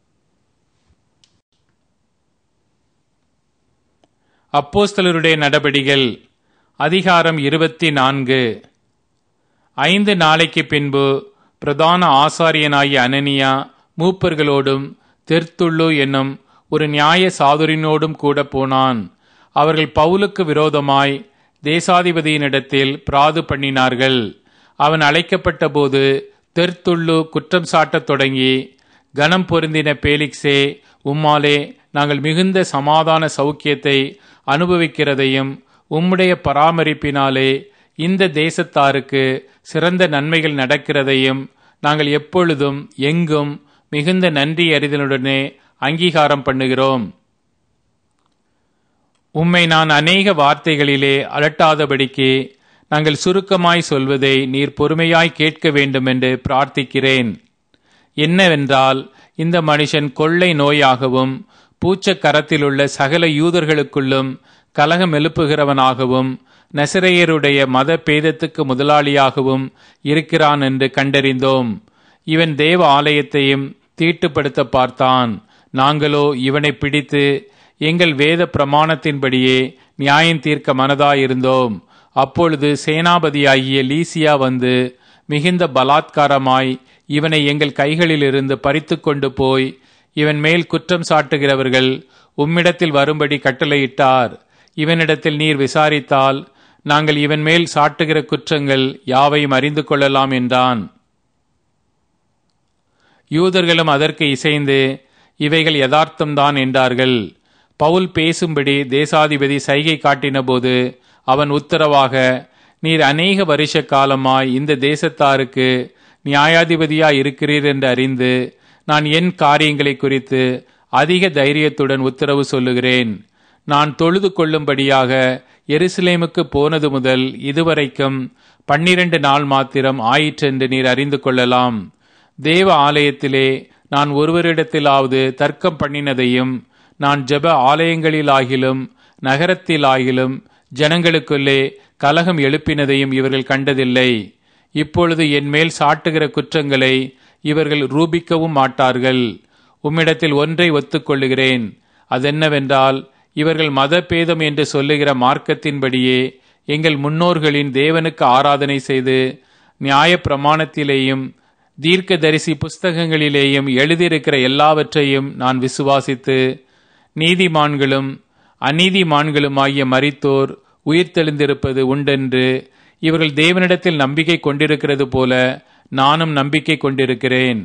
அப்போஸ்தலருடைய நடபடிகள் அதிகாரம் இருபத்தி நான்கு ஐந்து நாளைக்கு பின்பு பிரதான ஆசாரியனாகிய அனனியா மூப்பர்களோடும் தெர்த்துள்ளு என்னும் ஒரு நியாய சாதுரினோடும் கூட போனான் அவர்கள் பவுலுக்கு விரோதமாய் தேசாதிபதியினிடத்தில் பிராது பண்ணினார்கள் அவன் அழைக்கப்பட்ட போது தெர்த்துள்ளு குற்றம் சாட்டத் தொடங்கி கனம் பொருந்தின பேலிக்ஸே உம்மாலே நாங்கள் மிகுந்த சமாதான சௌக்கியத்தை அனுபவிக்கிறதையும் உம்முடைய பராமரிப்பினாலே இந்த தேசத்தாருக்கு சிறந்த நன்மைகள் நடக்கிறதையும் நாங்கள் எப்பொழுதும் எங்கும் மிகுந்த நன்றி அறிதலுடனே அங்கீகாரம் பண்ணுகிறோம் உம்மை நான் அநேக வார்த்தைகளிலே அலட்டாதபடிக்கு நாங்கள் சுருக்கமாய் சொல்வதை நீர் பொறுமையாய் கேட்க வேண்டும் என்று பிரார்த்திக்கிறேன் என்னவென்றால் இந்த மனுஷன் கொள்ளை நோயாகவும் பூச்ச கரத்திலுள்ள சகல யூதர்களுக்குள்ளும் கலகம் எழுப்புகிறவனாகவும் நசிரையருடைய மத பேதத்துக்கு முதலாளியாகவும் இருக்கிறான் என்று கண்டறிந்தோம் இவன் தேவ ஆலயத்தையும் தீட்டுப்படுத்த பார்த்தான் நாங்களோ இவனை பிடித்து எங்கள் வேத பிரமாணத்தின்படியே நியாயம் தீர்க்க மனதாயிருந்தோம் அப்பொழுது சேனாபதியாகிய லீசியா வந்து மிகுந்த பலாத்காரமாய் இவனை எங்கள் கைகளிலிருந்து பறித்து கொண்டு போய் இவன் மேல் குற்றம் சாட்டுகிறவர்கள் உம்மிடத்தில் வரும்படி கட்டளையிட்டார் இவனிடத்தில் நீர் விசாரித்தால் நாங்கள் இவன் மேல் சாட்டுகிற குற்றங்கள் யாவையும் அறிந்து கொள்ளலாம் என்றான் யூதர்களும் அதற்கு இசைந்து இவைகள் யதார்த்தம்தான் என்றார்கள் பவுல் பேசும்படி தேசாதிபதி சைகை காட்டினபோது அவன் உத்தரவாக நீர் அநேக வருஷ காலமாய் இந்த தேசத்தாருக்கு நியாயாதிபதியாய் இருக்கிறீர் என்று அறிந்து நான் என் காரியங்களை குறித்து அதிக தைரியத்துடன் உத்தரவு சொல்லுகிறேன் நான் தொழுது கொள்ளும்படியாக எருசலேமுக்கு போனது முதல் இதுவரைக்கும் பன்னிரண்டு நாள் மாத்திரம் ஆயிற்றென்று நீர் அறிந்து கொள்ளலாம் தேவ ஆலயத்திலே நான் ஒருவரிடத்திலாவது தர்க்கம் பண்ணினதையும் நான் ஜெப ஆலயங்களிலாகிலும் நகரத்திலாகிலும் ஜனங்களுக்குள்ளே கலகம் எழுப்பினதையும் இவர்கள் கண்டதில்லை இப்பொழுது என் மேல் சாட்டுகிற குற்றங்களை இவர்கள் ரூபிக்கவும் மாட்டார்கள் உம்மிடத்தில் ஒன்றை ஒத்துக்கொள்ளுகிறேன் அதென்னவென்றால் இவர்கள் மதபேதம் என்று சொல்லுகிற மார்க்கத்தின்படியே எங்கள் முன்னோர்களின் தேவனுக்கு ஆராதனை செய்து நியாய பிரமாணத்திலேயும் தீர்க்க தரிசி புஸ்தகங்களிலேயும் எழுதியிருக்கிற எல்லாவற்றையும் நான் விசுவாசித்து நீதிமான்களும் அநீதிமான்களுமாகிய மரித்தோர் உயிர்த்தெழுந்திருப்பது உண்டென்று இவர்கள் தேவனிடத்தில் நம்பிக்கை கொண்டிருக்கிறது போல நானும் நம்பிக்கை கொண்டிருக்கிறேன்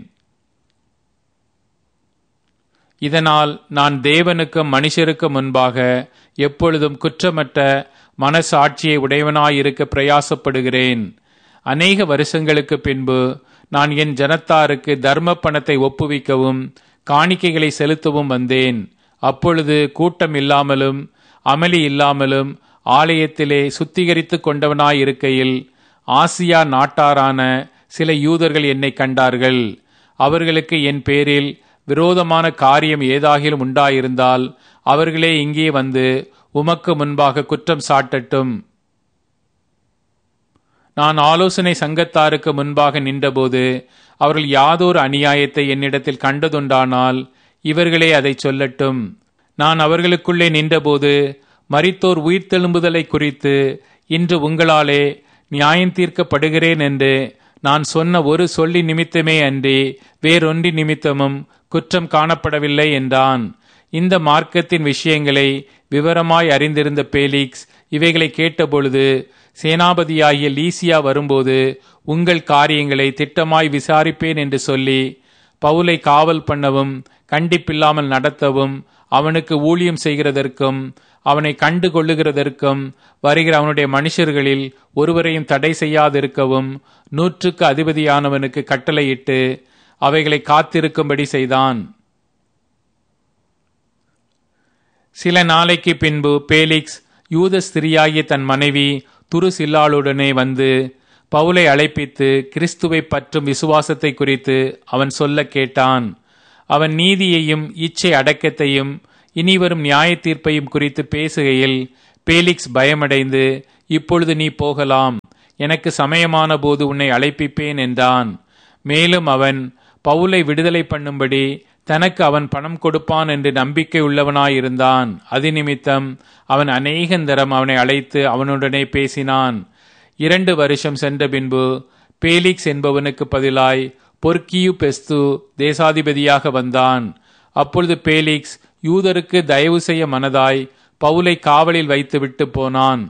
இதனால் நான் தேவனுக்கும் மனுஷருக்கும் முன்பாக எப்பொழுதும் குற்றமற்ற மனசாட்சியை உடையவனாயிருக்க பிரயாசப்படுகிறேன் அநேக வருஷங்களுக்கு பின்பு நான் என் ஜனத்தாருக்கு தர்ம பணத்தை ஒப்புவிக்கவும் காணிக்கைகளை செலுத்தவும் வந்தேன் அப்பொழுது கூட்டம் இல்லாமலும் அமளி இல்லாமலும் ஆலயத்திலே சுத்திகரித்து கொண்டவனாயிருக்கையில் ஆசியா நாட்டாரான சில யூதர்கள் என்னை கண்டார்கள் அவர்களுக்கு என் பேரில் விரோதமான காரியம் ஏதாகிலும் உண்டாயிருந்தால் அவர்களே இங்கே வந்து உமக்கு முன்பாக குற்றம் சாட்டட்டும் நான் ஆலோசனை சங்கத்தாருக்கு முன்பாக நின்றபோது அவர்கள் யாதொரு அநியாயத்தை என்னிடத்தில் கண்டதுண்டானால் இவர்களே அதை சொல்லட்டும் நான் அவர்களுக்குள்ளே நின்றபோது மரித்தோர் உயிர்த்தெழும்புதலை குறித்து இன்று உங்களாலே நியாயம் தீர்க்கப்படுகிறேன் என்று நான் சொன்ன ஒரு சொல்லி நிமித்தமே அன்றி வேறொன்றி நிமித்தமும் குற்றம் காணப்படவில்லை என்றான் இந்த மார்க்கத்தின் விஷயங்களை விவரமாய் அறிந்திருந்த பேலிக்ஸ் இவைகளை கேட்டபொழுது சேனாபதியாகிய லீசியா வரும்போது உங்கள் காரியங்களை திட்டமாய் விசாரிப்பேன் என்று சொல்லி பவுலை காவல் பண்ணவும் கண்டிப்பில்லாமல் நடத்தவும் அவனுக்கு ஊழியம் செய்கிறதற்கும் அவனை கண்டு கொள்ளுகிறதற்கும் வருகிற அவனுடைய மனுஷர்களில் ஒருவரையும் தடை செய்யாதிருக்கவும் நூற்றுக்கு அதிபதியானவனுக்கு கட்டளையிட்டு அவைகளை காத்திருக்கும்படி செய்தான் சில நாளைக்கு பின்பு பேலிக்ஸ் யூத ஸ்திரியாகிய தன் மனைவி துருசில்லாளுடனே வந்து பவுலை அழைப்பித்து கிறிஸ்துவை பற்றும் விசுவாசத்தை குறித்து அவன் சொல்ல கேட்டான் அவன் நீதியையும் இச்சை அடக்கத்தையும் இனிவரும் நியாய தீர்ப்பையும் குறித்து பேசுகையில் பேலிக்ஸ் பயமடைந்து இப்பொழுது நீ போகலாம் எனக்கு சமயமான போது உன்னை அழைப்பிப்பேன் என்றான் மேலும் அவன் பவுலை விடுதலை பண்ணும்படி தனக்கு அவன் பணம் கொடுப்பான் என்று நம்பிக்கை உள்ளவனாயிருந்தான் அது நிமித்தம் அவன் அநேகந்தரம் அவனை அழைத்து அவனுடனே பேசினான் இரண்டு வருஷம் சென்ற பின்பு பேலிக்ஸ் என்பவனுக்கு பதிலாய் பொற்கியு பெஸ்து தேசாதிபதியாக வந்தான் அப்பொழுது பேலிக்ஸ் யூதருக்கு தயவு செய்ய மனதாய் பவுலை காவலில் வைத்துவிட்டு போனான்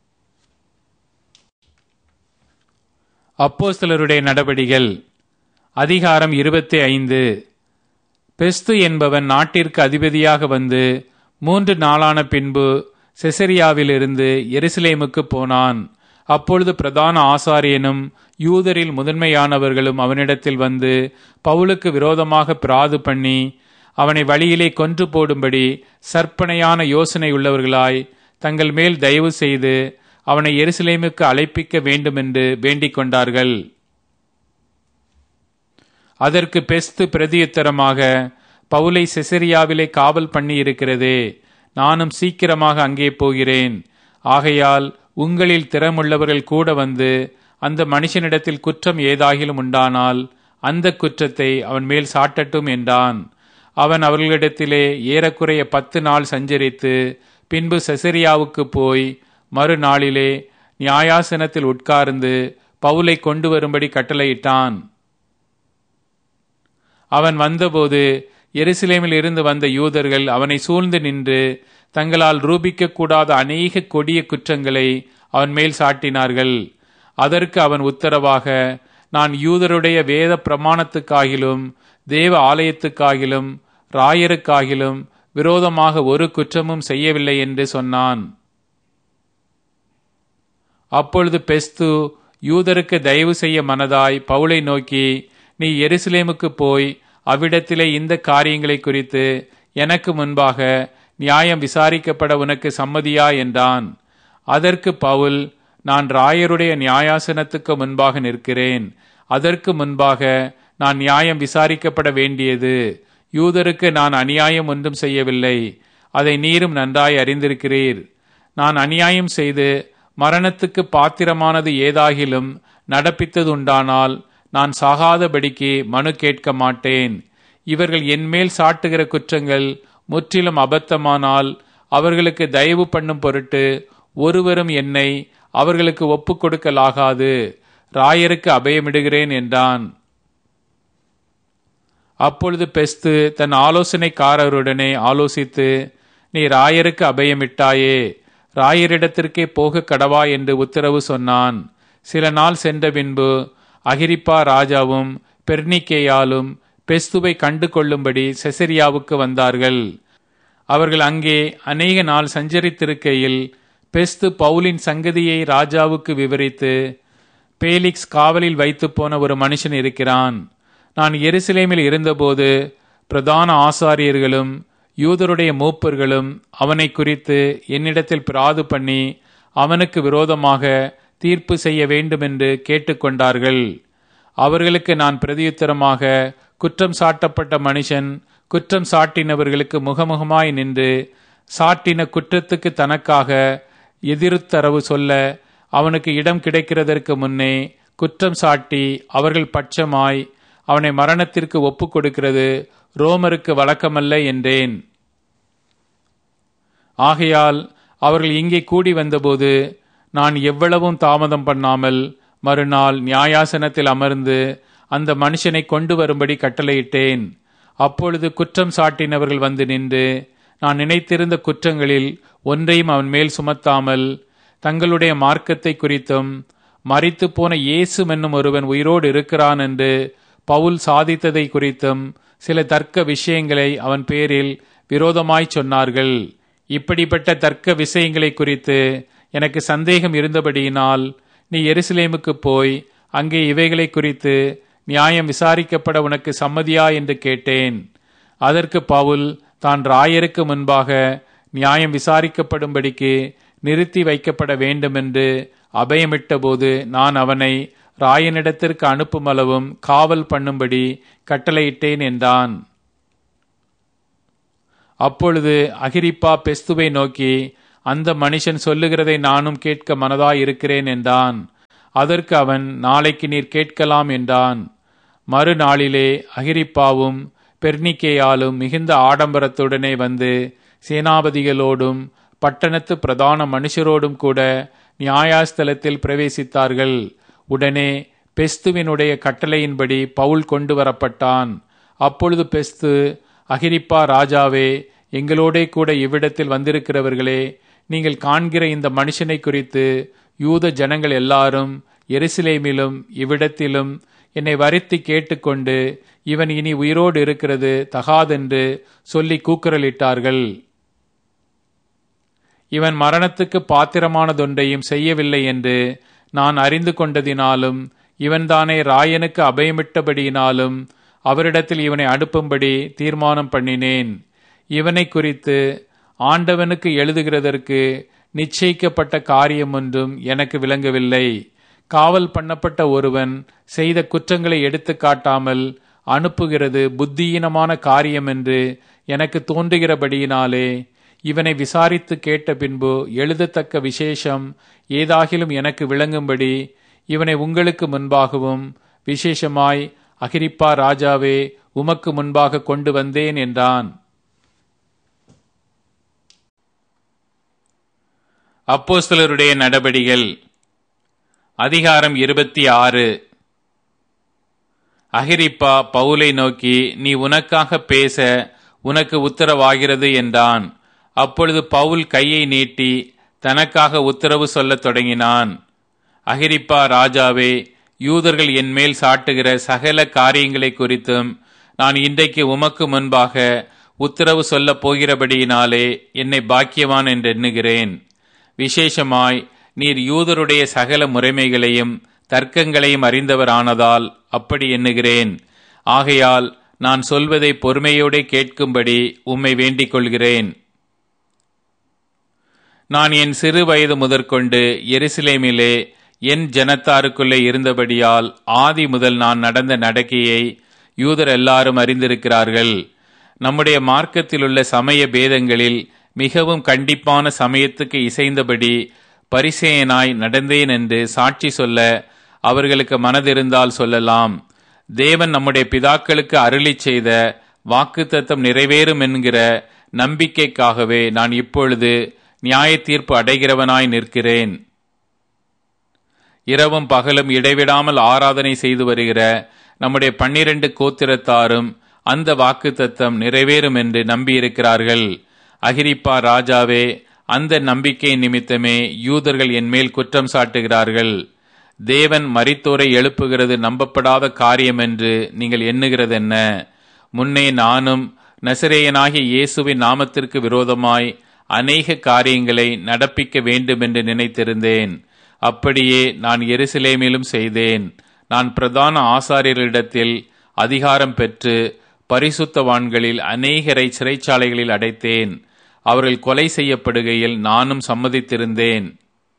அப்போஸ்தலருடைய நடபடிகள் அதிகாரம் இருபத்தி ஐந்து பெஸ்து என்பவன் நாட்டிற்கு அதிபதியாக வந்து மூன்று நாளான பின்பு செசரியாவிலிருந்து எருசலேமுக்கு போனான் அப்பொழுது பிரதான ஆசாரியனும் யூதரில் முதன்மையானவர்களும் அவனிடத்தில் வந்து பவுலுக்கு விரோதமாக பிராது பண்ணி அவனை வழியிலே கொன்று போடும்படி சற்பனையான யோசனை உள்ளவர்களாய் தங்கள் மேல் தயவு செய்து அவனை எருசலேமுக்கு அழைப்பிக்க வேண்டுமென்று வேண்டிக் கொண்டார்கள் அதற்கு பெஸ்து பிரதியுத்தரமாக பவுலை செசரியாவிலே காவல் பண்ணி இருக்கிறதே நானும் சீக்கிரமாக அங்கே போகிறேன் ஆகையால் உங்களில் திறமுள்ளவர்கள் கூட வந்து அந்த மனுஷனிடத்தில் குற்றம் ஏதாகிலும் உண்டானால் அந்த குற்றத்தை அவன் மேல் சாட்டட்டும் என்றான் அவன் அவர்களிடத்திலே ஏறக்குறைய பத்து நாள் சஞ்சரித்து பின்பு செசரியாவுக்கு போய் மறுநாளிலே நியாயாசனத்தில் உட்கார்ந்து பவுலை கொண்டு வரும்படி கட்டளையிட்டான் அவன் வந்தபோது எருசலேமில் இருந்து வந்த யூதர்கள் அவனை சூழ்ந்து நின்று தங்களால் ரூபிக்க கூடாத அநேக கொடிய குற்றங்களை அவன் மேல் சாட்டினார்கள் அதற்கு அவன் உத்தரவாக நான் யூதருடைய வேத பிரமாணத்துக்காகிலும் தேவ ஆலயத்துக்காகிலும் ராயருக்காகிலும் விரோதமாக ஒரு குற்றமும் செய்யவில்லை என்று சொன்னான் அப்பொழுது பெஸ்து யூதருக்கு தயவு செய்ய மனதாய் பவுலை நோக்கி நீ எருசலேமுக்கு போய் அவ்விடத்திலே இந்த காரியங்களை குறித்து எனக்கு முன்பாக நியாயம் விசாரிக்கப்பட உனக்கு சம்மதியா என்றான் அதற்கு பவுல் நான் ராயருடைய நியாயாசனத்துக்கு முன்பாக நிற்கிறேன் அதற்கு முன்பாக நான் நியாயம் விசாரிக்கப்பட வேண்டியது யூதருக்கு நான் அநியாயம் ஒன்றும் செய்யவில்லை அதை நீரும் நன்றாய் அறிந்திருக்கிறீர் நான் அநியாயம் செய்து மரணத்துக்கு பாத்திரமானது ஏதாகிலும் நடப்பித்ததுண்டானால் நான் சாகாதபடிக்கு மனு கேட்க மாட்டேன் இவர்கள் என்மேல் சாட்டுகிற குற்றங்கள் முற்றிலும் அபத்தமானால் அவர்களுக்கு தயவு பண்ணும் பொருட்டு ஒருவரும் என்னை அவர்களுக்கு ஒப்புக் கொடுக்கலாகாது ராயருக்கு அபயமிடுகிறேன் என்றான் அப்பொழுது பெஸ்து தன் ஆலோசனைக்காரருடனே ஆலோசித்து நீ ராயருக்கு அபயமிட்டாயே ராயரிடத்திற்கே போக கடவா என்று உத்தரவு சொன்னான் சில நாள் சென்ற பின்பு அகிரிப்பா ராஜாவும் பெர்னிக்கேயாலும் பெஸ்துவை கண்டு கொள்ளும்படி செசரியாவுக்கு வந்தார்கள் அவர்கள் அங்கே அநேக நாள் சஞ்சரித்திருக்கையில் பெஸ்து பவுலின் சங்கதியை ராஜாவுக்கு விவரித்து பேலிக்ஸ் காவலில் வைத்து போன ஒரு மனுஷன் இருக்கிறான் நான் எருசலேமில் இருந்தபோது பிரதான ஆசாரியர்களும் யூதருடைய மூப்பர்களும் அவனை குறித்து என்னிடத்தில் பிராது பண்ணி அவனுக்கு விரோதமாக தீர்ப்பு செய்ய வேண்டுமென்று கேட்டுக்கொண்டார்கள் அவர்களுக்கு நான் பிரதியுத்தரமாக குற்றம் சாட்டப்பட்ட மனுஷன் குற்றம் சாட்டினவர்களுக்கு முகமுகமாய் நின்று சாட்டின குற்றத்துக்கு தனக்காக எதிர்த்தரவு சொல்ல அவனுக்கு இடம் கிடைக்கிறதற்கு முன்னே குற்றம் சாட்டி அவர்கள் பட்சமாய் அவனை மரணத்திற்கு ஒப்புக் கொடுக்கிறது ரோமருக்கு வழக்கமல்ல என்றேன் ஆகையால் அவர்கள் இங்கே கூடி வந்தபோது நான் எவ்வளவும் தாமதம் பண்ணாமல் மறுநாள் நியாயாசனத்தில் அமர்ந்து அந்த மனுஷனை கொண்டு வரும்படி கட்டளையிட்டேன் அப்பொழுது குற்றம் சாட்டினவர்கள் வந்து நின்று நான் நினைத்திருந்த குற்றங்களில் ஒன்றையும் அவன் மேல் சுமத்தாமல் தங்களுடைய மார்க்கத்தை குறித்தும் மறித்து போன இயேசு என்னும் ஒருவன் உயிரோடு இருக்கிறான் என்று பவுல் சாதித்ததை குறித்தும் சில தர்க்க விஷயங்களை அவன் பேரில் விரோதமாய் சொன்னார்கள் இப்படிப்பட்ட தர்க்க விஷயங்களை குறித்து எனக்கு சந்தேகம் இருந்தபடியினால் நீ எருசலேமுக்கு போய் அங்கே இவைகளை குறித்து நியாயம் விசாரிக்கப்பட உனக்கு சம்மதியா என்று கேட்டேன் அதற்கு பவுல் தான் ராயருக்கு முன்பாக நியாயம் விசாரிக்கப்படும்படிக்கு நிறுத்தி வைக்கப்பட வேண்டுமென்று அபயமிட்டபோது நான் அவனை ராயனிடத்திற்கு அனுப்புமளவும் காவல் பண்ணும்படி கட்டளையிட்டேன் என்றான் அப்பொழுது அகிரிப்பா பெஸ்துவை நோக்கி அந்த மனுஷன் சொல்லுகிறதை நானும் கேட்க மனதாய் இருக்கிறேன் என்றான் அதற்கு அவன் நாளைக்கு நீர் கேட்கலாம் என்றான் மறுநாளிலே அகிரிப்பாவும் பெர்னிக்கேயாலும் மிகுந்த ஆடம்பரத்துடனே வந்து சேனாபதிகளோடும் பட்டணத்து பிரதான மனுஷரோடும் கூட நியாயாஸ்தலத்தில் பிரவேசித்தார்கள் உடனே பெஸ்துவினுடைய கட்டளையின்படி பவுல் கொண்டு வரப்பட்டான் அப்பொழுது பெஸ்து அகிரிப்பா ராஜாவே எங்களோடே கூட இவ்விடத்தில் வந்திருக்கிறவர்களே நீங்கள் காண்கிற இந்த மனுஷனை குறித்து யூத ஜனங்கள் எல்லாரும் எருசலேமிலும் இவ்விடத்திலும் என்னை வருத்தி கேட்டுக்கொண்டு இவன் இனி உயிரோடு இருக்கிறது தகாதென்று சொல்லி கூக்குரலிட்டார்கள் இவன் மரணத்துக்கு பாத்திரமானதொன்றையும் செய்யவில்லை என்று நான் அறிந்து கொண்டதினாலும் இவன்தானே ராயனுக்கு அபயமிட்டபடியினாலும் அவரிடத்தில் இவனை அனுப்பும்படி தீர்மானம் பண்ணினேன் இவனை குறித்து ஆண்டவனுக்கு எழுதுகிறதற்கு நிச்சயிக்கப்பட்ட காரியம் ஒன்றும் எனக்கு விளங்கவில்லை காவல் பண்ணப்பட்ட ஒருவன் செய்த குற்றங்களை எடுத்து காட்டாமல் அனுப்புகிறது புத்தியீனமான காரியம் என்று எனக்கு தோன்றுகிறபடியினாலே இவனை விசாரித்து கேட்ட பின்பு எழுதத்தக்க விசேஷம் ஏதாகிலும் எனக்கு விளங்கும்படி இவனை உங்களுக்கு முன்பாகவும் விசேஷமாய் அகிரிப்பா ராஜாவே உமக்கு முன்பாக கொண்டு வந்தேன் என்றான் அப்போஸ்தலருடைய நடபடிகள் அதிகாரம் இருபத்தி ஆறு அகிரிப்பா பவுலை நோக்கி நீ உனக்காக பேச உனக்கு உத்தரவாகிறது என்றான் அப்பொழுது பவுல் கையை நீட்டி தனக்காக உத்தரவு சொல்லத் தொடங்கினான் அகிரிப்பா ராஜாவே யூதர்கள் என் மேல் சாட்டுகிற சகல காரியங்களை குறித்தும் நான் இன்றைக்கு உமக்கு முன்பாக உத்தரவு சொல்லப் போகிறபடியினாலே என்னை பாக்கியவான் என்று எண்ணுகிறேன் விசேஷமாய் நீர் யூதருடைய சகல முறைமைகளையும் தர்க்கங்களையும் அறிந்தவரானதால் அப்படி எண்ணுகிறேன் ஆகையால் நான் சொல்வதை பொறுமையோடு கேட்கும்படி உம்மை வேண்டிக் கொள்கிறேன் நான் என் சிறு வயது முதற்கொண்டு எருசலேமிலே என் ஜனத்தாருக்குள்ளே இருந்தபடியால் ஆதி முதல் நான் நடந்த நடக்கையை யூதர் எல்லாரும் அறிந்திருக்கிறார்கள் நம்முடைய மார்க்கத்திலுள்ள சமய பேதங்களில் மிகவும் கண்டிப்பான சமயத்துக்கு இசைந்தபடி பரிசேயனாய் நடந்தேன் என்று சாட்சி சொல்ல அவர்களுக்கு மனதிருந்தால் சொல்லலாம் தேவன் நம்முடைய பிதாக்களுக்கு அருளி செய்த வாக்குத்தத்தம் நிறைவேறும் என்கிற நம்பிக்கைக்காகவே நான் இப்பொழுது நியாய தீர்ப்பு அடைகிறவனாய் நிற்கிறேன் இரவும் பகலும் இடைவிடாமல் ஆராதனை செய்து வருகிற நம்முடைய பன்னிரண்டு கோத்திரத்தாரும் அந்த வாக்குத்தத்தம் நிறைவேறும் என்று நம்பியிருக்கிறார்கள் அகிரிப்பா ராஜாவே அந்த நம்பிக்கை நிமித்தமே யூதர்கள் என் மேல் குற்றம் சாட்டுகிறார்கள் தேவன் மரித்தோரை எழுப்புகிறது நம்பப்படாத காரியம் என்று நீங்கள் எண்ணுகிறது என்ன முன்னே நானும் நசிரேயனாகிய இயேசுவின் நாமத்திற்கு விரோதமாய் அநேக காரியங்களை நடப்பிக்க வேண்டும் என்று நினைத்திருந்தேன் அப்படியே நான் எருசலேமிலும் செய்தேன் நான் பிரதான ஆசாரியர்களிடத்தில் அதிகாரம் பெற்று பரிசுத்தவான்களில் அநேகரை சிறைச்சாலைகளில் அடைத்தேன் அவர்கள் கொலை செய்யப்படுகையில் நானும் சம்மதித்திருந்தேன்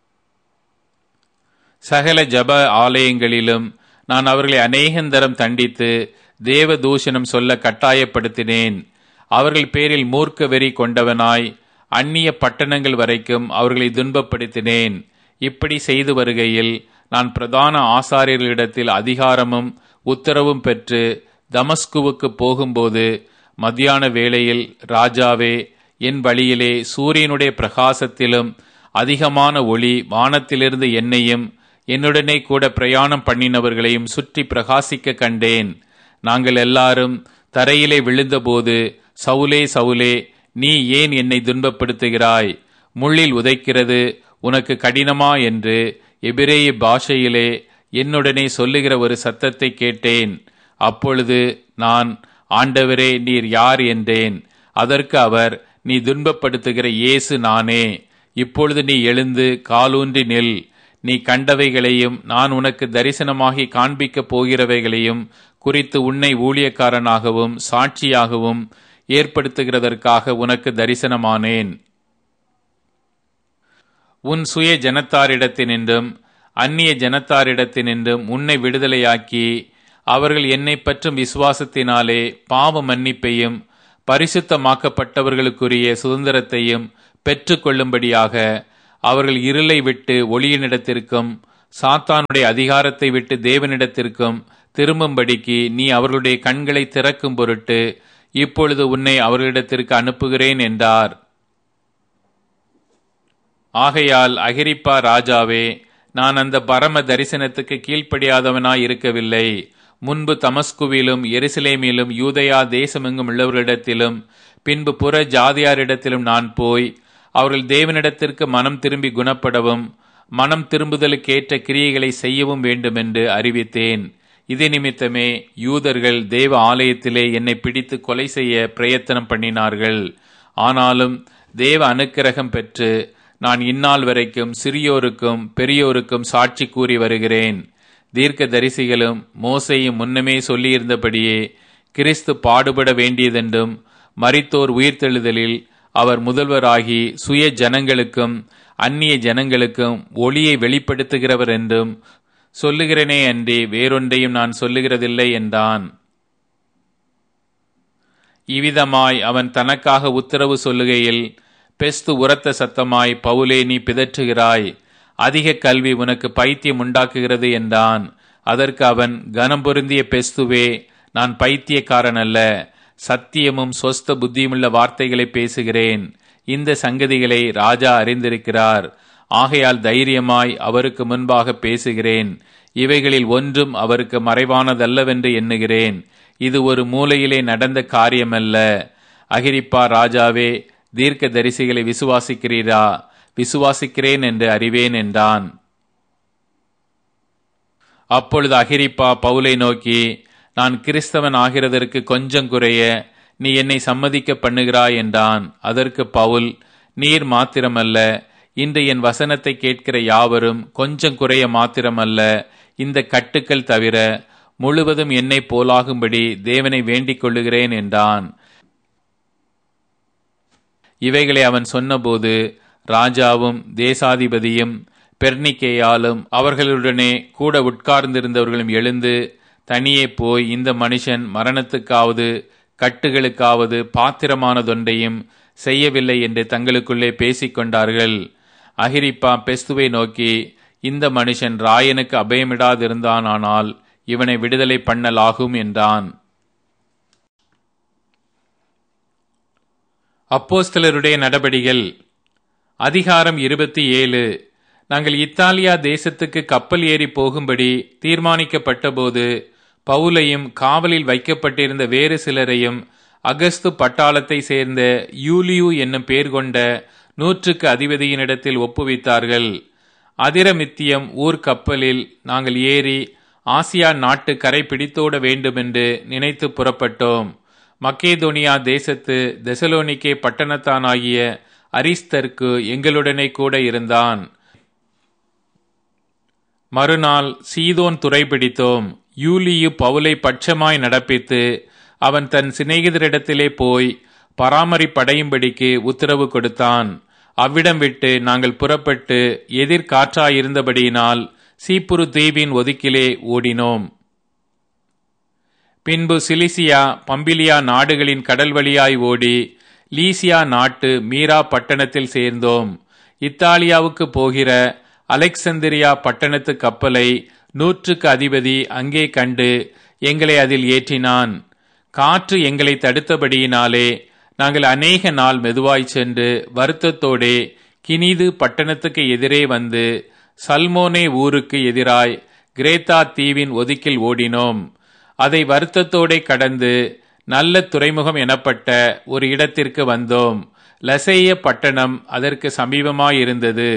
சகல ஜப ஆலயங்களிலும் நான் அவர்களை அநேகந்தரம் தண்டித்து தேவ தூஷணம் சொல்ல கட்டாயப்படுத்தினேன் அவர்கள் பேரில் மூர்க்க வெறி கொண்டவனாய் அந்நிய பட்டணங்கள் வரைக்கும் அவர்களை துன்பப்படுத்தினேன் இப்படி செய்து வருகையில் நான் பிரதான ஆசாரியர்களிடத்தில் அதிகாரமும் உத்தரவும் பெற்று தமஸ்குவுக்கு போகும்போது மத்தியான வேளையில் ராஜாவே என் வழியிலே சூரியனுடைய பிரகாசத்திலும் அதிகமான ஒளி வானத்திலிருந்து என்னையும் என்னுடனே கூட பிரயாணம் பண்ணினவர்களையும் சுற்றி பிரகாசிக்க கண்டேன் நாங்கள் எல்லாரும் தரையிலே விழுந்தபோது சவுலே சவுலே நீ ஏன் என்னை துன்பப்படுத்துகிறாய் முள்ளில் உதைக்கிறது உனக்கு கடினமா என்று எபிரேய பாஷையிலே என்னுடனே சொல்லுகிற ஒரு சத்தத்தை கேட்டேன் அப்பொழுது நான் ஆண்டவரே நீர் யார் என்றேன் அதற்கு அவர் நீ துன்பப்படுத்துகிற இயேசு நானே இப்பொழுது நீ எழுந்து காலூன்றி நில் நீ கண்டவைகளையும் நான் உனக்கு தரிசனமாகி காண்பிக்கப் போகிறவைகளையும் குறித்து உன்னை ஊழியக்காரனாகவும் சாட்சியாகவும் ஏற்படுத்துகிறதற்காக உனக்கு தரிசனமானேன் உன் சுய ஜனத்தாரிடத்தினின்றும் அந்நிய ஜனத்தாரிடத்தினின்றும் உன்னை விடுதலையாக்கி அவர்கள் என்னை பற்றும் விசுவாசத்தினாலே பாவ மன்னிப்பையும் பரிசுத்தமாக்கப்பட்டவர்களுக்குரிய சுதந்திரத்தையும் பெற்றுக்கொள்ளும்படியாக அவர்கள் இருளை விட்டு ஒளியினிடத்திற்கும் சாத்தானுடைய அதிகாரத்தை விட்டு தேவனிடத்திற்கும் திரும்பும்படிக்கு நீ அவர்களுடைய கண்களை திறக்கும் பொருட்டு இப்பொழுது உன்னை அவர்களிடத்திற்கு அனுப்புகிறேன் என்றார் ஆகையால் அகிரிப்பா ராஜாவே நான் அந்த பரம தரிசனத்துக்கு கீழ்ப்படியாதவனாய் இருக்கவில்லை முன்பு தமஸ்குவிலும் எருசலேமிலும் யூதயா தேசமெங்கும் உள்ளவர்களிடத்திலும் பின்பு புற ஜாதியாரிடத்திலும் நான் போய் அவர்கள் தேவனிடத்திற்கு மனம் திரும்பி குணப்படவும் மனம் திரும்புதலுக்கேற்ற கிரியைகளை செய்யவும் வேண்டுமென்று அறிவித்தேன் இது நிமித்தமே யூதர்கள் தேவ ஆலயத்திலே என்னை பிடித்து கொலை செய்ய பிரயத்தனம் பண்ணினார்கள் ஆனாலும் தேவ அனுக்கிரகம் பெற்று நான் இந்நாள் வரைக்கும் சிறியோருக்கும் பெரியோருக்கும் சாட்சி கூறி வருகிறேன் தீர்க்க தரிசிகளும் மோசையும் முன்னமே சொல்லியிருந்தபடியே கிறிஸ்து பாடுபட வேண்டியதென்றும் மரித்தோர் உயிர்த்தெழுதலில் அவர் முதல்வராகி சுய ஜனங்களுக்கும் அந்நிய ஜனங்களுக்கும் ஒளியை வெளிப்படுத்துகிறவர் என்றும் சொல்லுகிறேனே அன்றி வேறொன்றையும் நான் சொல்லுகிறதில்லை என்றான் இவ்விதமாய் அவன் தனக்காக உத்தரவு சொல்லுகையில் பெஸ்து உரத்த சத்தமாய் பவுலே நீ பிதற்றுகிறாய் அதிக கல்வி உனக்கு பைத்தியம் உண்டாக்குகிறது என்றான் அதற்கு அவன் கனம் பொருந்திய பெஸ்துவே நான் பைத்தியக்காரன் அல்ல சத்தியமும் சொஸ்த புத்தியுமுள்ள வார்த்தைகளை பேசுகிறேன் இந்த சங்கதிகளை ராஜா அறிந்திருக்கிறார் ஆகையால் தைரியமாய் அவருக்கு முன்பாக பேசுகிறேன் இவைகளில் ஒன்றும் அவருக்கு மறைவானதல்லவென்று எண்ணுகிறேன் இது ஒரு மூலையிலே நடந்த காரியமல்ல அகிரிப்பா ராஜாவே தீர்க்க தரிசிகளை விசுவாசிக்கிறீரா விசுவாசிக்கிறேன் என்று அறிவேன் என்றான் அப்பொழுது அகிரிப்பா பவுலை நோக்கி நான் கிறிஸ்தவன் ஆகிறதற்கு கொஞ்சம் குறைய நீ என்னை சம்மதிக்க பண்ணுகிறாய் என்றான் அதற்கு பவுல் நீர் மாத்திரமல்ல இன்று என் வசனத்தை கேட்கிற யாவரும் கொஞ்சம் குறைய மாத்திரமல்ல இந்த கட்டுக்கள் தவிர முழுவதும் என்னை போலாகும்படி தேவனை வேண்டிக் கொள்ளுகிறேன் என்றான் இவைகளை அவன் சொன்னபோது ராஜாவும் தேசாதிபதியும் பெர்னிக்கேயாலும் அவர்களுடனே கூட உட்கார்ந்திருந்தவர்களும் எழுந்து தனியே போய் இந்த மனுஷன் மரணத்துக்காவது கட்டுகளுக்காவது பாத்திரமானதொன்றையும் செய்யவில்லை என்று தங்களுக்குள்ளே பேசிக்கொண்டார்கள் அகிரிப்பா பெஸ்துவை நோக்கி இந்த மனுஷன் ராயனுக்கு அபயமிடாதிருந்தானால் இவனை விடுதலை பண்ணலாகும் என்றான் அப்போஸ்தலருடைய நடபடிகள் அதிகாரம் இருபத்தி ஏழு நாங்கள் இத்தாலியா தேசத்துக்கு கப்பல் ஏறி போகும்படி தீர்மானிக்கப்பட்டபோது பவுலையும் காவலில் வைக்கப்பட்டிருந்த வேறு சிலரையும் அகஸ்து பட்டாளத்தை சேர்ந்த யூலியு என்னும் பேர் கொண்ட நூற்றுக்கு அதிபதியினிடத்தில் ஒப்புவித்தார்கள் அதிரமித்தியம் ஊர் கப்பலில் நாங்கள் ஏறி ஆசியா நாட்டு கரை பிடித்தோட வேண்டுமென்று நினைத்து புறப்பட்டோம் மக்கேதோனியா தேசத்து தெசலோனிக்கே பட்டணத்தானாகிய அரிஸ்தர்க்கு எங்களுடனே கூட இருந்தான் மறுநாள் சீதோன் துறை பிடித்தோம் யூலியு பவுலை பட்சமாய் நடப்பித்து அவன் தன் சிநேகிதரிடத்திலே போய் பராமரிப்படையும்படிக்கு உத்தரவு கொடுத்தான் அவ்விடம் விட்டு நாங்கள் புறப்பட்டு எதிர்காற்றாயிருந்தபடியினால் சீப்புரு தீவின் ஒதுக்கிலே ஓடினோம் பின்பு சிலிசியா பம்பிலியா நாடுகளின் கடல் வழியாய் ஓடி லீசியா நாட்டு மீரா பட்டணத்தில் சேர்ந்தோம் இத்தாலியாவுக்கு போகிற அலெக்சந்திரியா பட்டணத்து கப்பலை நூற்றுக்கு அதிபதி அங்கே கண்டு எங்களை அதில் ஏற்றினான் காற்று எங்களை தடுத்தபடியினாலே நாங்கள் அநேக நாள் மெதுவாய் சென்று வருத்தத்தோடே கினிது பட்டணத்துக்கு எதிரே வந்து சல்மோனே ஊருக்கு எதிராய் கிரேத்தா தீவின் ஒதுக்கில் ஓடினோம் அதை வருத்தத்தோடே கடந்து நல்ல துறைமுகம் எனப்பட்ட ஒரு இடத்திற்கு வந்தோம் லசைய பட்டணம் அதற்கு சமீபமாயிருந்தது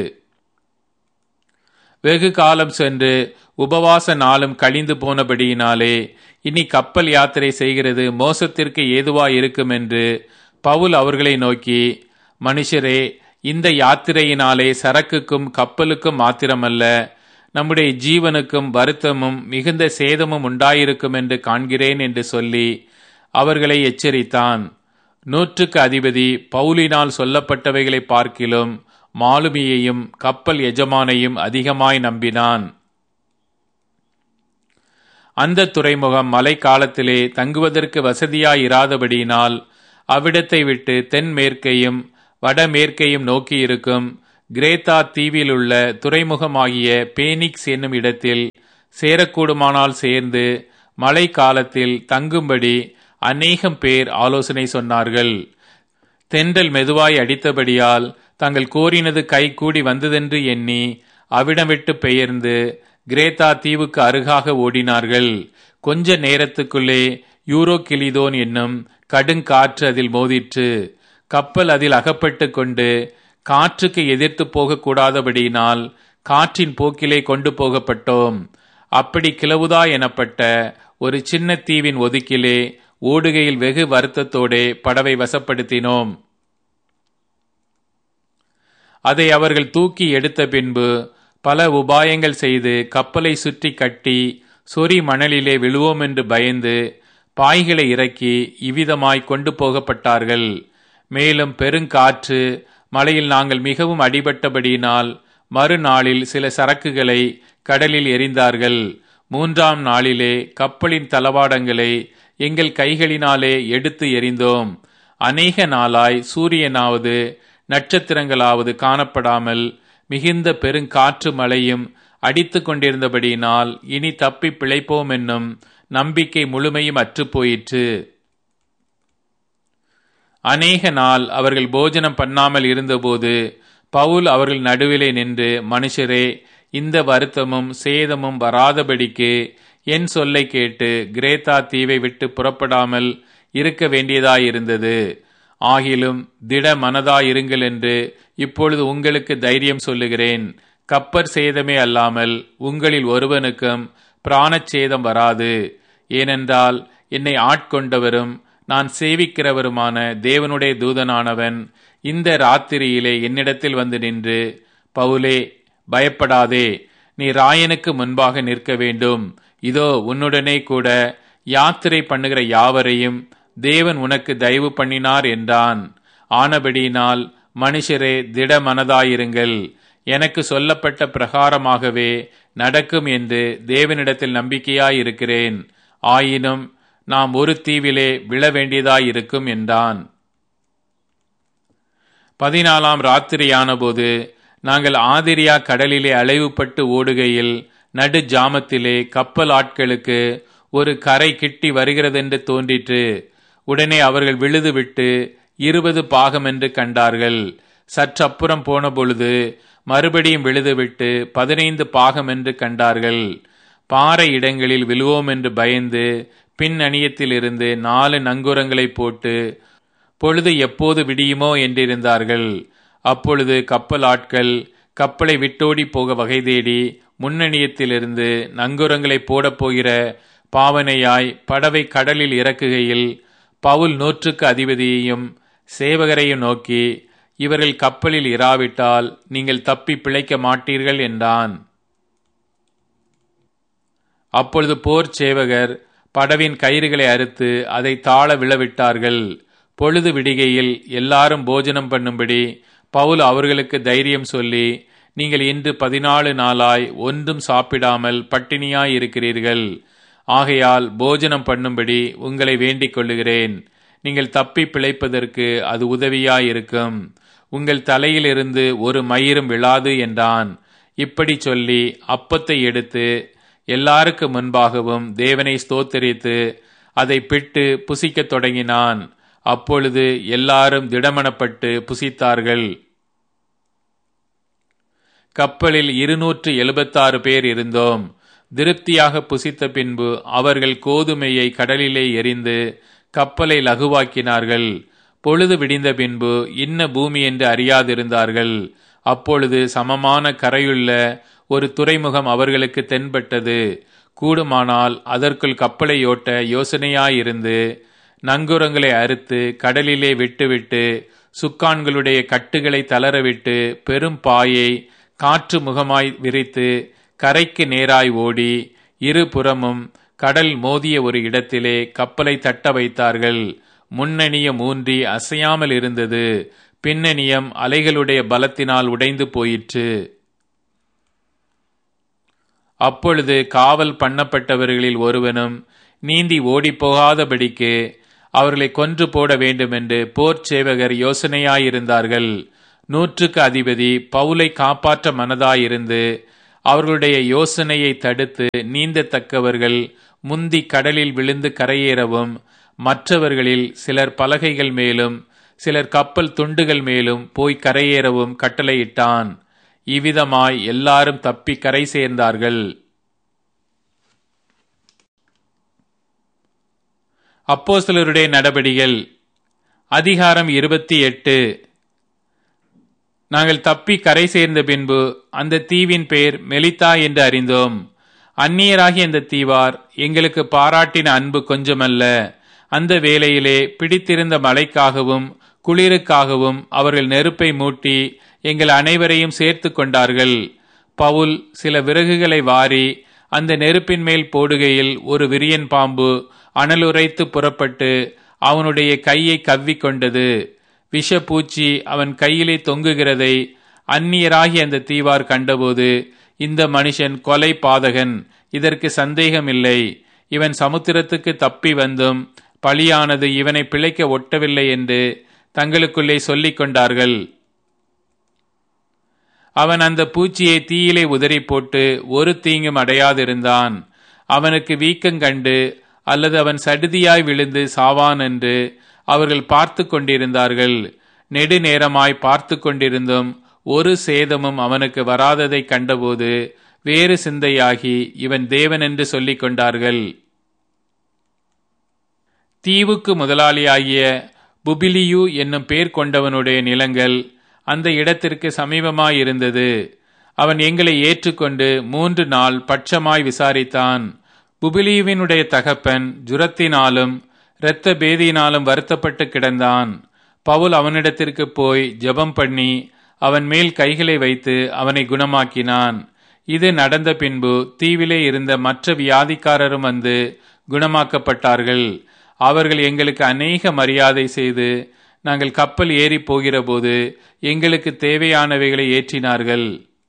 வெகு காலம் சென்று உபவாச நாளும் கழிந்து போனபடியினாலே இனி கப்பல் யாத்திரை செய்கிறது மோசத்திற்கு ஏதுவாய் இருக்கும் என்று பவுல் அவர்களை நோக்கி மனுஷரே இந்த யாத்திரையினாலே சரக்குக்கும் கப்பலுக்கும் மாத்திரமல்ல நம்முடைய ஜீவனுக்கும் வருத்தமும் மிகுந்த சேதமும் உண்டாயிருக்கும் என்று காண்கிறேன் என்று சொல்லி அவர்களை எச்சரித்தான் நூற்றுக்கு அதிபதி பவுலினால் சொல்லப்பட்டவைகளை பார்க்கிலும் மாலுமியையும் கப்பல் எஜமானையும் அதிகமாய் நம்பினான் அந்த துறைமுகம் மழை காலத்திலே தங்குவதற்கு வசதியாயிராதபடியினால் அவ்விடத்தை விட்டு தென்மேற்கையும் வடமேற்கையும் நோக்கியிருக்கும் கிரேத்தா தீவிலுள்ள துறைமுகமாகிய பேனிக்ஸ் என்னும் இடத்தில் சேரக்கூடுமானால் சேர்ந்து மழை காலத்தில் தங்கும்படி அநேகம் பேர் ஆலோசனை சொன்னார்கள் தென்றல் மெதுவாய் அடித்தபடியால் தங்கள் கோரினது கை கூடி வந்ததென்று எண்ணி அவிடம் விட்டு பெயர்ந்து கிரேத்தா தீவுக்கு அருகாக ஓடினார்கள் கொஞ்ச நேரத்துக்குள்ளே யூரோ கிளிதோன் என்னும் கடுங்காற்று அதில் மோதிற்று கப்பல் அதில் அகப்பட்டு கொண்டு காற்றுக்கு எதிர்த்து போகக்கூடாதபடியினால் காற்றின் போக்கிலே கொண்டு போகப்பட்டோம் அப்படி கிளவுதா எனப்பட்ட ஒரு சின்ன தீவின் ஒதுக்கிலே ஓடுகையில் வெகு வருத்தத்தோடே படவை வசப்படுத்தினோம் அதை அவர்கள் தூக்கி எடுத்த பின்பு பல உபாயங்கள் செய்து கப்பலை சுற்றி கட்டி சொறி மணலிலே விழுவோம் என்று பயந்து பாய்களை இறக்கி இவ்விதமாய் கொண்டு போகப்பட்டார்கள் மேலும் பெருங்காற்று மலையில் நாங்கள் மிகவும் அடிபட்டபடியினால் மறுநாளில் சில சரக்குகளை கடலில் எரிந்தார்கள் மூன்றாம் நாளிலே கப்பலின் தளவாடங்களை எங்கள் கைகளினாலே எடுத்து எறிந்தோம் அநேக நாளாய் சூரியனாவது நட்சத்திரங்களாவது காணப்படாமல் மிகுந்த பெருங்காற்று மழையும் அடித்து கொண்டிருந்தபடியினால் இனி தப்பி பிழைப்போம் என்னும் நம்பிக்கை முழுமையும் அற்றுப்போயிற்று அநேக நாள் அவர்கள் போஜனம் பண்ணாமல் இருந்தபோது பவுல் அவர்கள் நடுவிலே நின்று மனுஷரே இந்த வருத்தமும் சேதமும் வராதபடிக்கு என் சொல்லை கேட்டு கிரேத்தா தீவை விட்டு புறப்படாமல் இருக்க வேண்டியதாயிருந்தது ஆகிலும் திட மனதாயிருங்கள் என்று இப்பொழுது உங்களுக்கு தைரியம் சொல்லுகிறேன் கப்பர் சேதமே அல்லாமல் உங்களில் ஒருவனுக்கும் பிராணச்சேதம் வராது ஏனென்றால் என்னை ஆட்கொண்டவரும் நான் சேவிக்கிறவருமான தேவனுடைய தூதனானவன் இந்த ராத்திரியிலே என்னிடத்தில் வந்து நின்று பவுலே பயப்படாதே நீ ராயனுக்கு முன்பாக நிற்க வேண்டும் இதோ உன்னுடனே கூட யாத்திரை பண்ணுகிற யாவரையும் தேவன் உனக்கு தயவு பண்ணினார் என்றான் ஆனபடியினால் மனுஷரே திட மனதாயிருங்கள் எனக்கு சொல்லப்பட்ட பிரகாரமாகவே நடக்கும் என்று தேவனிடத்தில் நம்பிக்கையாயிருக்கிறேன் ஆயினும் நாம் ஒரு தீவிலே விழ வேண்டியதாயிருக்கும் என்றான் பதினாலாம் ராத்திரியானபோது நாங்கள் ஆதிரியா கடலிலே அலைவுபட்டு ஓடுகையில் நடு ஜாமத்திலே கப்பல் ஆட்களுக்கு ஒரு கரை கிட்டி வருகிறதென்று தோன்றிற்று உடனே அவர்கள் விழுதுவிட்டு இருபது பாகம் என்று கண்டார்கள் சற்றப்புறம் போன பொழுது மறுபடியும் விழுதுவிட்டு பதினைந்து பாகம் என்று கண்டார்கள் பாறை இடங்களில் விழுவோம் என்று பயந்து பின் அணியத்திலிருந்து நாலு நங்குரங்களை போட்டு பொழுது எப்போது விடியுமோ என்றிருந்தார்கள் அப்பொழுது கப்பல் ஆட்கள் கப்பலை விட்டோடி போக வகை தேடி முன்னணியத்திலிருந்து நங்குரங்களை போடப் போகிற பாவனையாய் படவை கடலில் இறக்குகையில் பவுல் நூற்றுக்கு அதிபதியையும் சேவகரையும் நோக்கி இவர்கள் கப்பலில் இராவிட்டால் நீங்கள் தப்பி பிழைக்க மாட்டீர்கள் என்றான் அப்பொழுது போர் சேவகர் படவின் கயிறுகளை அறுத்து அதை தாழ விழவிட்டார்கள் பொழுது விடிகையில் எல்லாரும் போஜனம் பண்ணும்படி பவுல் அவர்களுக்கு தைரியம் சொல்லி நீங்கள் இன்று பதினாலு நாளாய் ஒன்றும் சாப்பிடாமல் பட்டினியாய் இருக்கிறீர்கள் ஆகையால் போஜனம் பண்ணும்படி உங்களை வேண்டிக் கொள்ளுகிறேன் நீங்கள் தப்பி பிழைப்பதற்கு அது உதவியாயிருக்கும் உங்கள் தலையிலிருந்து ஒரு மயிரும் விழாது என்றான் இப்படி சொல்லி அப்பத்தை எடுத்து எல்லாருக்கு முன்பாகவும் தேவனை ஸ்தோத்தரித்து அதை பிட்டு புசிக்கத் தொடங்கினான் அப்பொழுது எல்லாரும் திடமனப்பட்டு புசித்தார்கள் கப்பலில் இருநூற்று எழுபத்தாறு பேர் இருந்தோம் திருப்தியாக புசித்த பின்பு அவர்கள் கோதுமையை கடலிலே எரிந்து கப்பலை லகுவாக்கினார்கள் பொழுது விடிந்த பின்பு இன்ன பூமி என்று அறியாதிருந்தார்கள் அப்பொழுது சமமான கரையுள்ள ஒரு துறைமுகம் அவர்களுக்கு தென்பட்டது கூடுமானால் அதற்குள் கப்பலை ஓட்ட யோசனையாயிருந்து நங்குரங்களை அறுத்து கடலிலே விட்டுவிட்டு சுக்கான்களுடைய கட்டுகளை தளரவிட்டு பெரும் பாயை காற்று முகமாய் விரித்து கரைக்கு நேராய் ஓடி இருபுறமும் கடல் மோதிய ஒரு இடத்திலே கப்பலை தட்ட வைத்தார்கள் முன்னணியம் ஊன்றி அசையாமல் இருந்தது பின்னணியம் அலைகளுடைய பலத்தினால் உடைந்து போயிற்று அப்பொழுது காவல் பண்ணப்பட்டவர்களில் ஒருவனும் நீந்தி ஓடிப்போகாதபடிக்கு அவர்களை கொன்று போட வேண்டுமென்று போர் சேவகர் யோசனையாயிருந்தார்கள் நூற்றுக்கு அதிபதி பவுலை காப்பாற்ற மனதாயிருந்து அவர்களுடைய யோசனையை தடுத்து நீந்தத்தக்கவர்கள் முந்தி கடலில் விழுந்து கரையேறவும் மற்றவர்களில் சிலர் பலகைகள் மேலும் சிலர் கப்பல் துண்டுகள் மேலும் போய் கரையேறவும் கட்டளையிட்டான் இவ்விதமாய் எல்லாரும் தப்பி கரை சேர்ந்தார்கள் அப்போஸ்தலருடைய நடபடிகள் அதிகாரம் இருபத்தி எட்டு நாங்கள் தப்பி கரை சேர்ந்த பின்பு அந்த தீவின் பெயர் மெலித்தா என்று அறிந்தோம் அந்நியராகிய அந்த தீவார் எங்களுக்கு பாராட்டின அன்பு கொஞ்சமல்ல அந்த வேளையிலே பிடித்திருந்த மழைக்காகவும் குளிருக்காகவும் அவர்கள் நெருப்பை மூட்டி எங்கள் அனைவரையும் சேர்த்து கொண்டார்கள் பவுல் சில விறகுகளை வாரி அந்த நெருப்பின் மேல் போடுகையில் ஒரு விரியன் பாம்பு அனலுரைத்து புறப்பட்டு அவனுடைய கையை கவ்விக்கொண்டது விஷப்பூச்சி அவன் கையிலே தொங்குகிறதை அந்நியராகி அந்த தீவார் கண்டபோது இந்த மனுஷன் கொலை பாதகன் இதற்கு சந்தேகமில்லை இவன் சமுத்திரத்துக்கு தப்பி வந்தும் பழியானது இவனை பிழைக்க ஒட்டவில்லை என்று தங்களுக்குள்ளே சொல்லிக் கொண்டார்கள் அவன் அந்த பூச்சியை தீயிலே உதறி போட்டு ஒரு தீங்கும் அடையாதிருந்தான் அவனுக்கு வீக்கங்கண்டு அல்லது அவன் சடுதியாய் விழுந்து சாவான் என்று அவர்கள் பார்த்து கொண்டிருந்தார்கள் நெடுநேரமாய் பார்த்து கொண்டிருந்தும் ஒரு சேதமும் அவனுக்கு வராததை கண்டபோது வேறு சிந்தையாகி இவன் தேவன் என்று சொல்லிக் கொண்டார்கள் தீவுக்கு முதலாளியாகிய புபிலியு என்னும் பேர் கொண்டவனுடைய நிலங்கள் அந்த இடத்திற்கு சமீபமாயிருந்தது அவன் எங்களை ஏற்றுக்கொண்டு மூன்று நாள் பட்சமாய் விசாரித்தான் புபிலியுவினுடைய தகப்பன் ஜுரத்தினாலும் இரத்த பேதியினாலும் வருத்தப்பட்டு கிடந்தான் பவுல் அவனிடத்திற்கு போய் ஜெபம் பண்ணி அவன் மேல் கைகளை வைத்து அவனை குணமாக்கினான் இது நடந்த பின்பு தீவிலே இருந்த மற்ற வியாதிக்காரரும் வந்து குணமாக்கப்பட்டார்கள் அவர்கள் எங்களுக்கு அநேக மரியாதை செய்து நாங்கள் கப்பல் ஏறி போகிறபோது எங்களுக்கு தேவையானவைகளை ஏற்றினார்கள்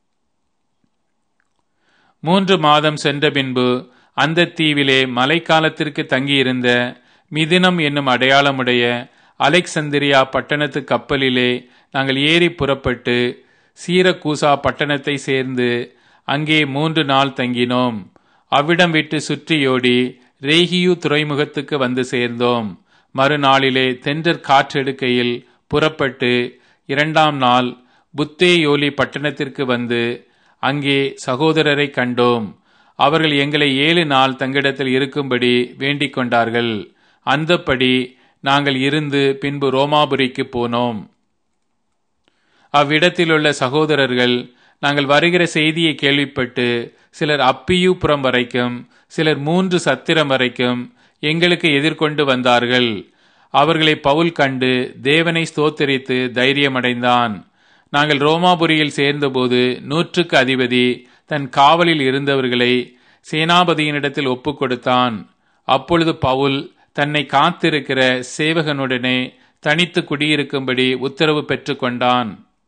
மூன்று மாதம் சென்ற பின்பு அந்த தீவிலே மழைக்காலத்திற்கு தங்கியிருந்த மிதினம் என்னும் அடையாளமுடைய அலெக்சந்திரியா பட்டணத்து கப்பலிலே நாங்கள் ஏறி புறப்பட்டு சீரக்கூசா பட்டணத்தை சேர்ந்து அங்கே மூன்று நாள் தங்கினோம் அவ்விடம் விட்டு சுற்றியோடி ரேகியு துறைமுகத்துக்கு வந்து சேர்ந்தோம் மறுநாளிலே தென்றற் காற்றெடுக்கையில் புறப்பட்டு இரண்டாம் நாள் புத்தேயோலி பட்டணத்திற்கு வந்து அங்கே சகோதரரை கண்டோம் அவர்கள் எங்களை ஏழு நாள் தங்கிடத்தில் இருக்கும்படி வேண்டிக் கொண்டார்கள் அந்தப்படி நாங்கள் இருந்து பின்பு ரோமாபுரிக்கு போனோம் அவ்விடத்திலுள்ள சகோதரர்கள் நாங்கள் வருகிற செய்தியை கேள்விப்பட்டு சிலர் அப்பியூபுரம் வரைக்கும் சிலர் மூன்று சத்திரம் வரைக்கும் எங்களுக்கு எதிர்கொண்டு வந்தார்கள் அவர்களை பவுல் கண்டு தேவனை ஸ்தோத்தரித்து தைரியமடைந்தான் நாங்கள் ரோமாபுரியில் சேர்ந்தபோது நூற்றுக்கு அதிபதி தன் காவலில் இருந்தவர்களை சேனாபதியினிடத்தில் ஒப்புக் கொடுத்தான் அப்பொழுது பவுல் தன்னை காத்திருக்கிற சேவகனுடனே தனித்து குடியிருக்கும்படி உத்தரவு பெற்றுக்கொண்டான்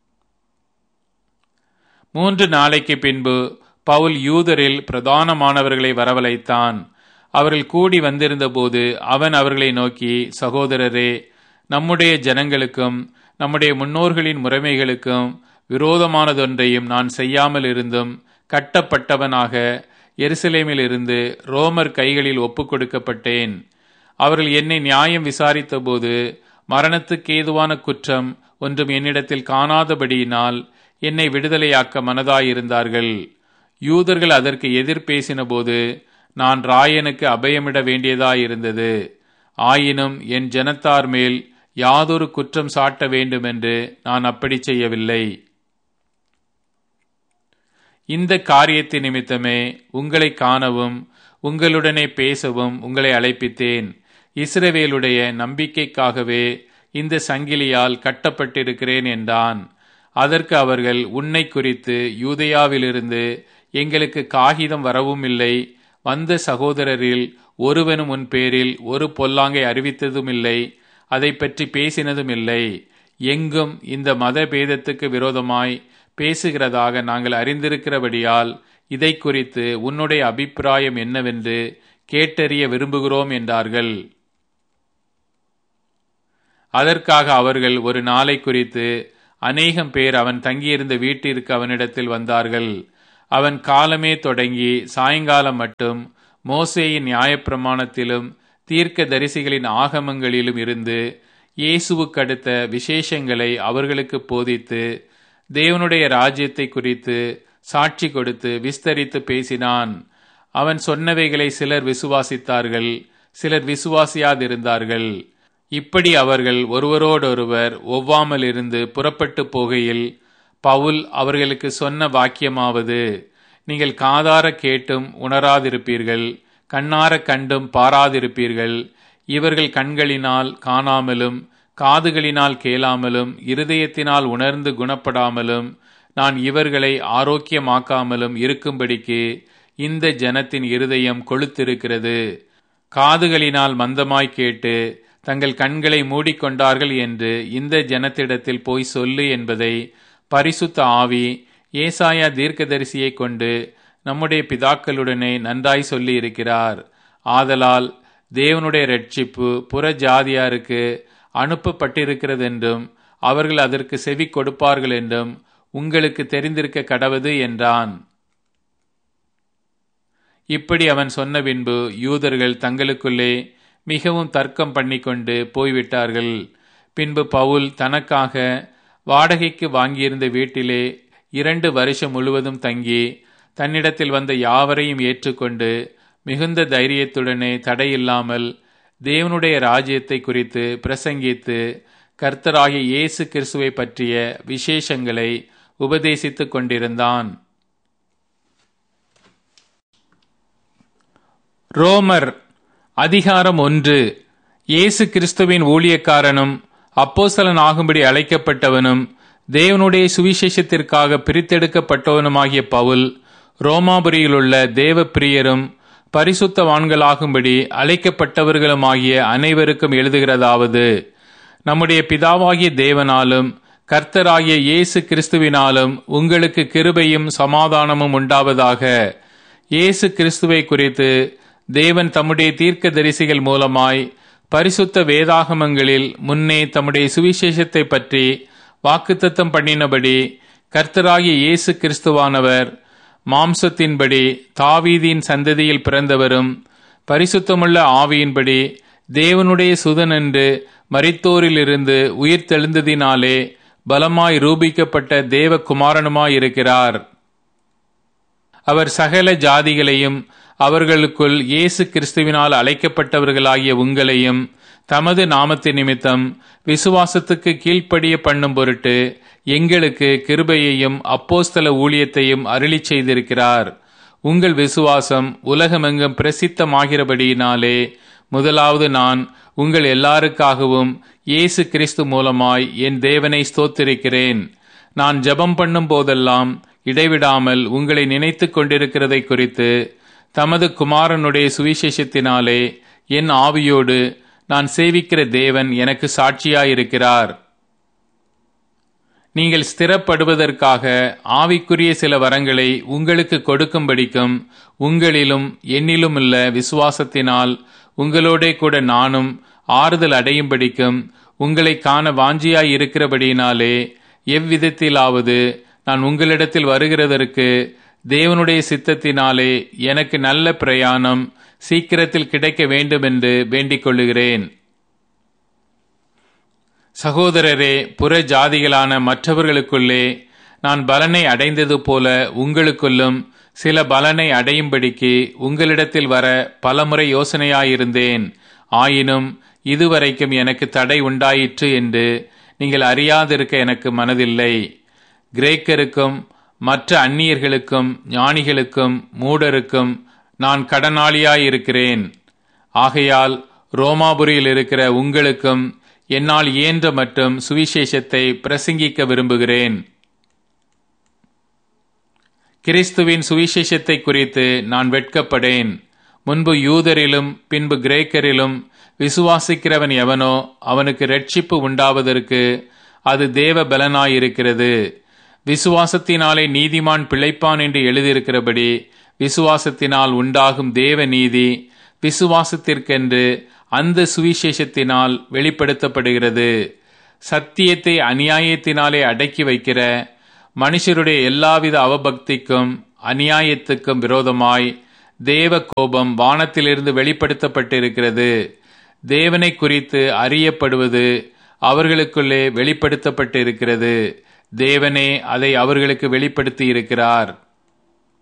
மூன்று நாளைக்கு பின்பு பவுல் யூதரில் பிரதானமானவர்களை வரவழைத்தான் அவர்கள் கூடி வந்திருந்தபோது அவன் அவர்களை நோக்கி சகோதரரே நம்முடைய ஜனங்களுக்கும் நம்முடைய முன்னோர்களின் முறைமைகளுக்கும் விரோதமானதொன்றையும் நான் செய்யாமல் இருந்தும் கட்டப்பட்டவனாக எருசலேமில் இருந்து ரோமர் கைகளில் ஒப்புக் கொடுக்கப்பட்டேன் அவர்கள் என்னை நியாயம் விசாரித்தபோது மரணத்துக்கு ஏதுவான குற்றம் ஒன்றும் என்னிடத்தில் காணாதபடியினால் என்னை விடுதலையாக்க மனதாயிருந்தார்கள் யூதர்கள் அதற்கு எதிர் பேசினபோது நான் ராயனுக்கு அபயமிட வேண்டியதாயிருந்தது ஆயினும் என் ஜனத்தார் மேல் யாதொரு குற்றம் சாட்ட வேண்டுமென்று நான் அப்படி செய்யவில்லை இந்த காரியத்தின் நிமித்தமே உங்களை காணவும் உங்களுடனே பேசவும் உங்களை அழைப்பித்தேன் இஸ்ரவேலுடைய நம்பிக்கைக்காகவே இந்த சங்கிலியால் கட்டப்பட்டிருக்கிறேன் என்றான் அதற்கு அவர்கள் உன்னை குறித்து யூதயாவிலிருந்து எங்களுக்கு காகிதம் வரவும் இல்லை வந்த சகோதரரில் ஒருவனும் உன் பேரில் ஒரு பொல்லாங்கை அறிவித்ததும் இல்லை அதை பற்றி பேசினதும் இல்லை எங்கும் இந்த மத பேதத்துக்கு விரோதமாய் பேசுகிறதாக நாங்கள் அறிந்திருக்கிறபடியால் இதை குறித்து உன்னுடைய அபிப்பிராயம் என்னவென்று கேட்டறிய விரும்புகிறோம் என்றார்கள் அதற்காக அவர்கள் ஒரு நாளை குறித்து அநேகம் பேர் அவன் தங்கியிருந்த வீட்டிற்கு அவனிடத்தில் வந்தார்கள் அவன் காலமே தொடங்கி சாயங்காலம் மட்டும் மோசேயின் நியாயப்பிரமாணத்திலும் தீர்க்க தரிசிகளின் ஆகமங்களிலும் இருந்து இயேசுவுக்கு அடுத்த விசேஷங்களை அவர்களுக்கு போதித்து தேவனுடைய ராஜ்யத்தை குறித்து சாட்சி கொடுத்து விஸ்தரித்து பேசினான் அவன் சொன்னவைகளை சிலர் விசுவாசித்தார்கள் சிலர் விசுவாசியாதிருந்தார்கள் இப்படி அவர்கள் ஒருவரோடொருவர் ஒவ்வாமல் இருந்து புறப்பட்டு போகையில் பவுல் அவர்களுக்கு சொன்ன வாக்கியமாவது நீங்கள் காதார கேட்டும் உணராதிருப்பீர்கள் கண்ணார கண்டும் பாராதிருப்பீர்கள் இவர்கள் கண்களினால் காணாமலும் காதுகளினால் கேளாமலும் இருதயத்தினால் உணர்ந்து குணப்படாமலும் நான் இவர்களை ஆரோக்கியமாக்காமலும் இருக்கும்படிக்கு இந்த ஜனத்தின் இருதயம் கொளுத்திருக்கிறது காதுகளினால் மந்தமாய் கேட்டு தங்கள் கண்களை மூடிக்கொண்டார்கள் என்று இந்த ஜனத்திடத்தில் போய் சொல்லு என்பதை பரிசுத்த ஆவி ஏசாயா தீர்க்கதரிசியை கொண்டு நம்முடைய பிதாக்களுடனே நன்றாய் சொல்லி இருக்கிறார் ஆதலால் தேவனுடைய ரட்சிப்பு புற ஜாதியாருக்கு அனுப்பப்பட்டிருக்கிறது என்றும் அவர்கள் அதற்கு செவி கொடுப்பார்கள் என்றும் உங்களுக்கு தெரிந்திருக்க கடவது என்றான் இப்படி அவன் சொன்ன பின்பு யூதர்கள் தங்களுக்குள்ளே மிகவும் தர்க்கம் பண்ணிக்கொண்டு போய்விட்டார்கள் பின்பு பவுல் தனக்காக வாடகைக்கு வாங்கியிருந்த வீட்டிலே இரண்டு வருஷம் முழுவதும் தங்கி தன்னிடத்தில் வந்த யாவரையும் ஏற்றுக்கொண்டு மிகுந்த தைரியத்துடனே தடையில்லாமல் தேவனுடைய ராஜ்யத்தை குறித்து பிரசங்கித்து கர்த்தராகிய இயேசு கிறிஸ்துவை பற்றிய விசேஷங்களை உபதேசித்துக் கொண்டிருந்தான் ரோமர் அதிகாரம் ஒன்று இயேசு கிறிஸ்துவின் ஊழியக்காரனும் அப்போசலன் ஆகும்படி அழைக்கப்பட்டவனும் தேவனுடைய சுவிசேஷத்திற்காக பிரித்தெடுக்கப்பட்டவனுமாகிய பவுல் ரோமாபுரியிலுள்ள தேவ பிரியரும் பரிசுத்தவான்களாகும்படி அழைக்கப்பட்டவர்களுமாகிய அனைவருக்கும் எழுதுகிறதாவது நம்முடைய பிதாவாகிய தேவனாலும் கர்த்தராகிய இயேசு கிறிஸ்துவினாலும் உங்களுக்கு கிருபையும் சமாதானமும் உண்டாவதாக இயேசு கிறிஸ்துவை குறித்து தேவன் தம்முடைய தீர்க்க தரிசிகள் மூலமாய் பரிசுத்த வேதாகமங்களில் முன்னே தம்முடைய சுவிசேஷத்தை பற்றி வாக்குத்தத்தம் பண்ணினபடி கர்த்தராகிய இயேசு கிறிஸ்துவானவர் மாம்சத்தின்படி தாவீதின் சந்ததியில் பிறந்தவரும் பரிசுத்தமுள்ள ஆவியின்படி தேவனுடைய சுதன் என்று மரித்தோரிலிருந்து உயிர் தெழுந்ததினாலே பலமாய் ரூபிக்கப்பட்ட தேவ குமாரனுமாயிருக்கிறார் அவர் சகல ஜாதிகளையும் அவர்களுக்குள் இயேசு கிறிஸ்துவினால் அழைக்கப்பட்டவர்களாகிய உங்களையும் தமது நாமத்தின் நிமித்தம் விசுவாசத்துக்கு கீழ்ப்படிய பண்ணும் பொருட்டு எங்களுக்கு கிருபையையும் அப்போஸ்தல ஊழியத்தையும் அருளி செய்திருக்கிறார் உங்கள் விசுவாசம் உலகமெங்கும் பிரசித்தமாகிறபடியினாலே முதலாவது நான் உங்கள் எல்லாருக்காகவும் இயேசு கிறிஸ்து மூலமாய் என் தேவனை ஸ்தோத்திருக்கிறேன் நான் ஜெபம் பண்ணும் போதெல்லாம் இடைவிடாமல் உங்களை நினைத்து கொண்டிருக்கிறதை குறித்து தமது குமாரனுடைய சுவிசேஷத்தினாலே என் ஆவியோடு நான் சேவிக்கிற தேவன் எனக்கு சாட்சியாயிருக்கிறார் நீங்கள் ஸ்திரப்படுவதற்காக ஆவிக்குரிய சில வரங்களை உங்களுக்கு கொடுக்கும்படிக்கும் உங்களிலும் என்னிலும் உள்ள விசுவாசத்தினால் உங்களோடே கூட நானும் ஆறுதல் அடையும்படிக்கும் உங்களை காண வாஞ்சியாய் இருக்கிறபடியினாலே எவ்விதத்திலாவது நான் உங்களிடத்தில் வருகிறதற்கு தேவனுடைய சித்தத்தினாலே எனக்கு நல்ல பிரயாணம் சீக்கிரத்தில் கிடைக்க வேண்டும் என்று வேண்டிக் கொள்ளுகிறேன் சகோதரரே புற ஜாதிகளான மற்றவர்களுக்குள்ளே நான் பலனை அடைந்தது போல உங்களுக்குள்ளும் சில பலனை அடையும்படிக்கு உங்களிடத்தில் வர பலமுறை யோசனையாயிருந்தேன் ஆயினும் இதுவரைக்கும் எனக்கு தடை உண்டாயிற்று என்று நீங்கள் அறியாதிருக்க எனக்கு மனதில்லை கிரேக்கருக்கும் மற்ற அந்நியர்களுக்கும் ஞானிகளுக்கும் மூடருக்கும் நான் கடனாளியாயிருக்கிறேன் ஆகையால் ரோமாபுரியில் இருக்கிற உங்களுக்கும் என்னால் இயன்ற மற்றும் சுவிசேஷத்தை பிரசங்கிக்க விரும்புகிறேன் கிறிஸ்துவின் சுவிசேஷத்தை குறித்து நான் வெட்கப்படேன் முன்பு யூதரிலும் பின்பு கிரேக்கரிலும் விசுவாசிக்கிறவன் எவனோ அவனுக்கு ரட்சிப்பு உண்டாவதற்கு அது தேவ பலனாயிருக்கிறது விசுவாசத்தினாலே நீதிமான் பிழைப்பான் என்று எழுதியிருக்கிறபடி விசுவாசத்தினால் உண்டாகும் தேவ நீதி விசுவாசத்திற்கென்று அந்த சுவிசேஷத்தினால் வெளிப்படுத்தப்படுகிறது சத்தியத்தை அநியாயத்தினாலே அடக்கி வைக்கிற மனுஷருடைய எல்லாவித அவபக்திக்கும் அநியாயத்துக்கும் விரோதமாய் தேவ கோபம் வானத்திலிருந்து வெளிப்படுத்தப்பட்டிருக்கிறது தேவனை குறித்து அறியப்படுவது அவர்களுக்குள்ளே வெளிப்படுத்தப்பட்டிருக்கிறது தேவனே அதை அவர்களுக்கு வெளிப்படுத்தி இருக்கிறார்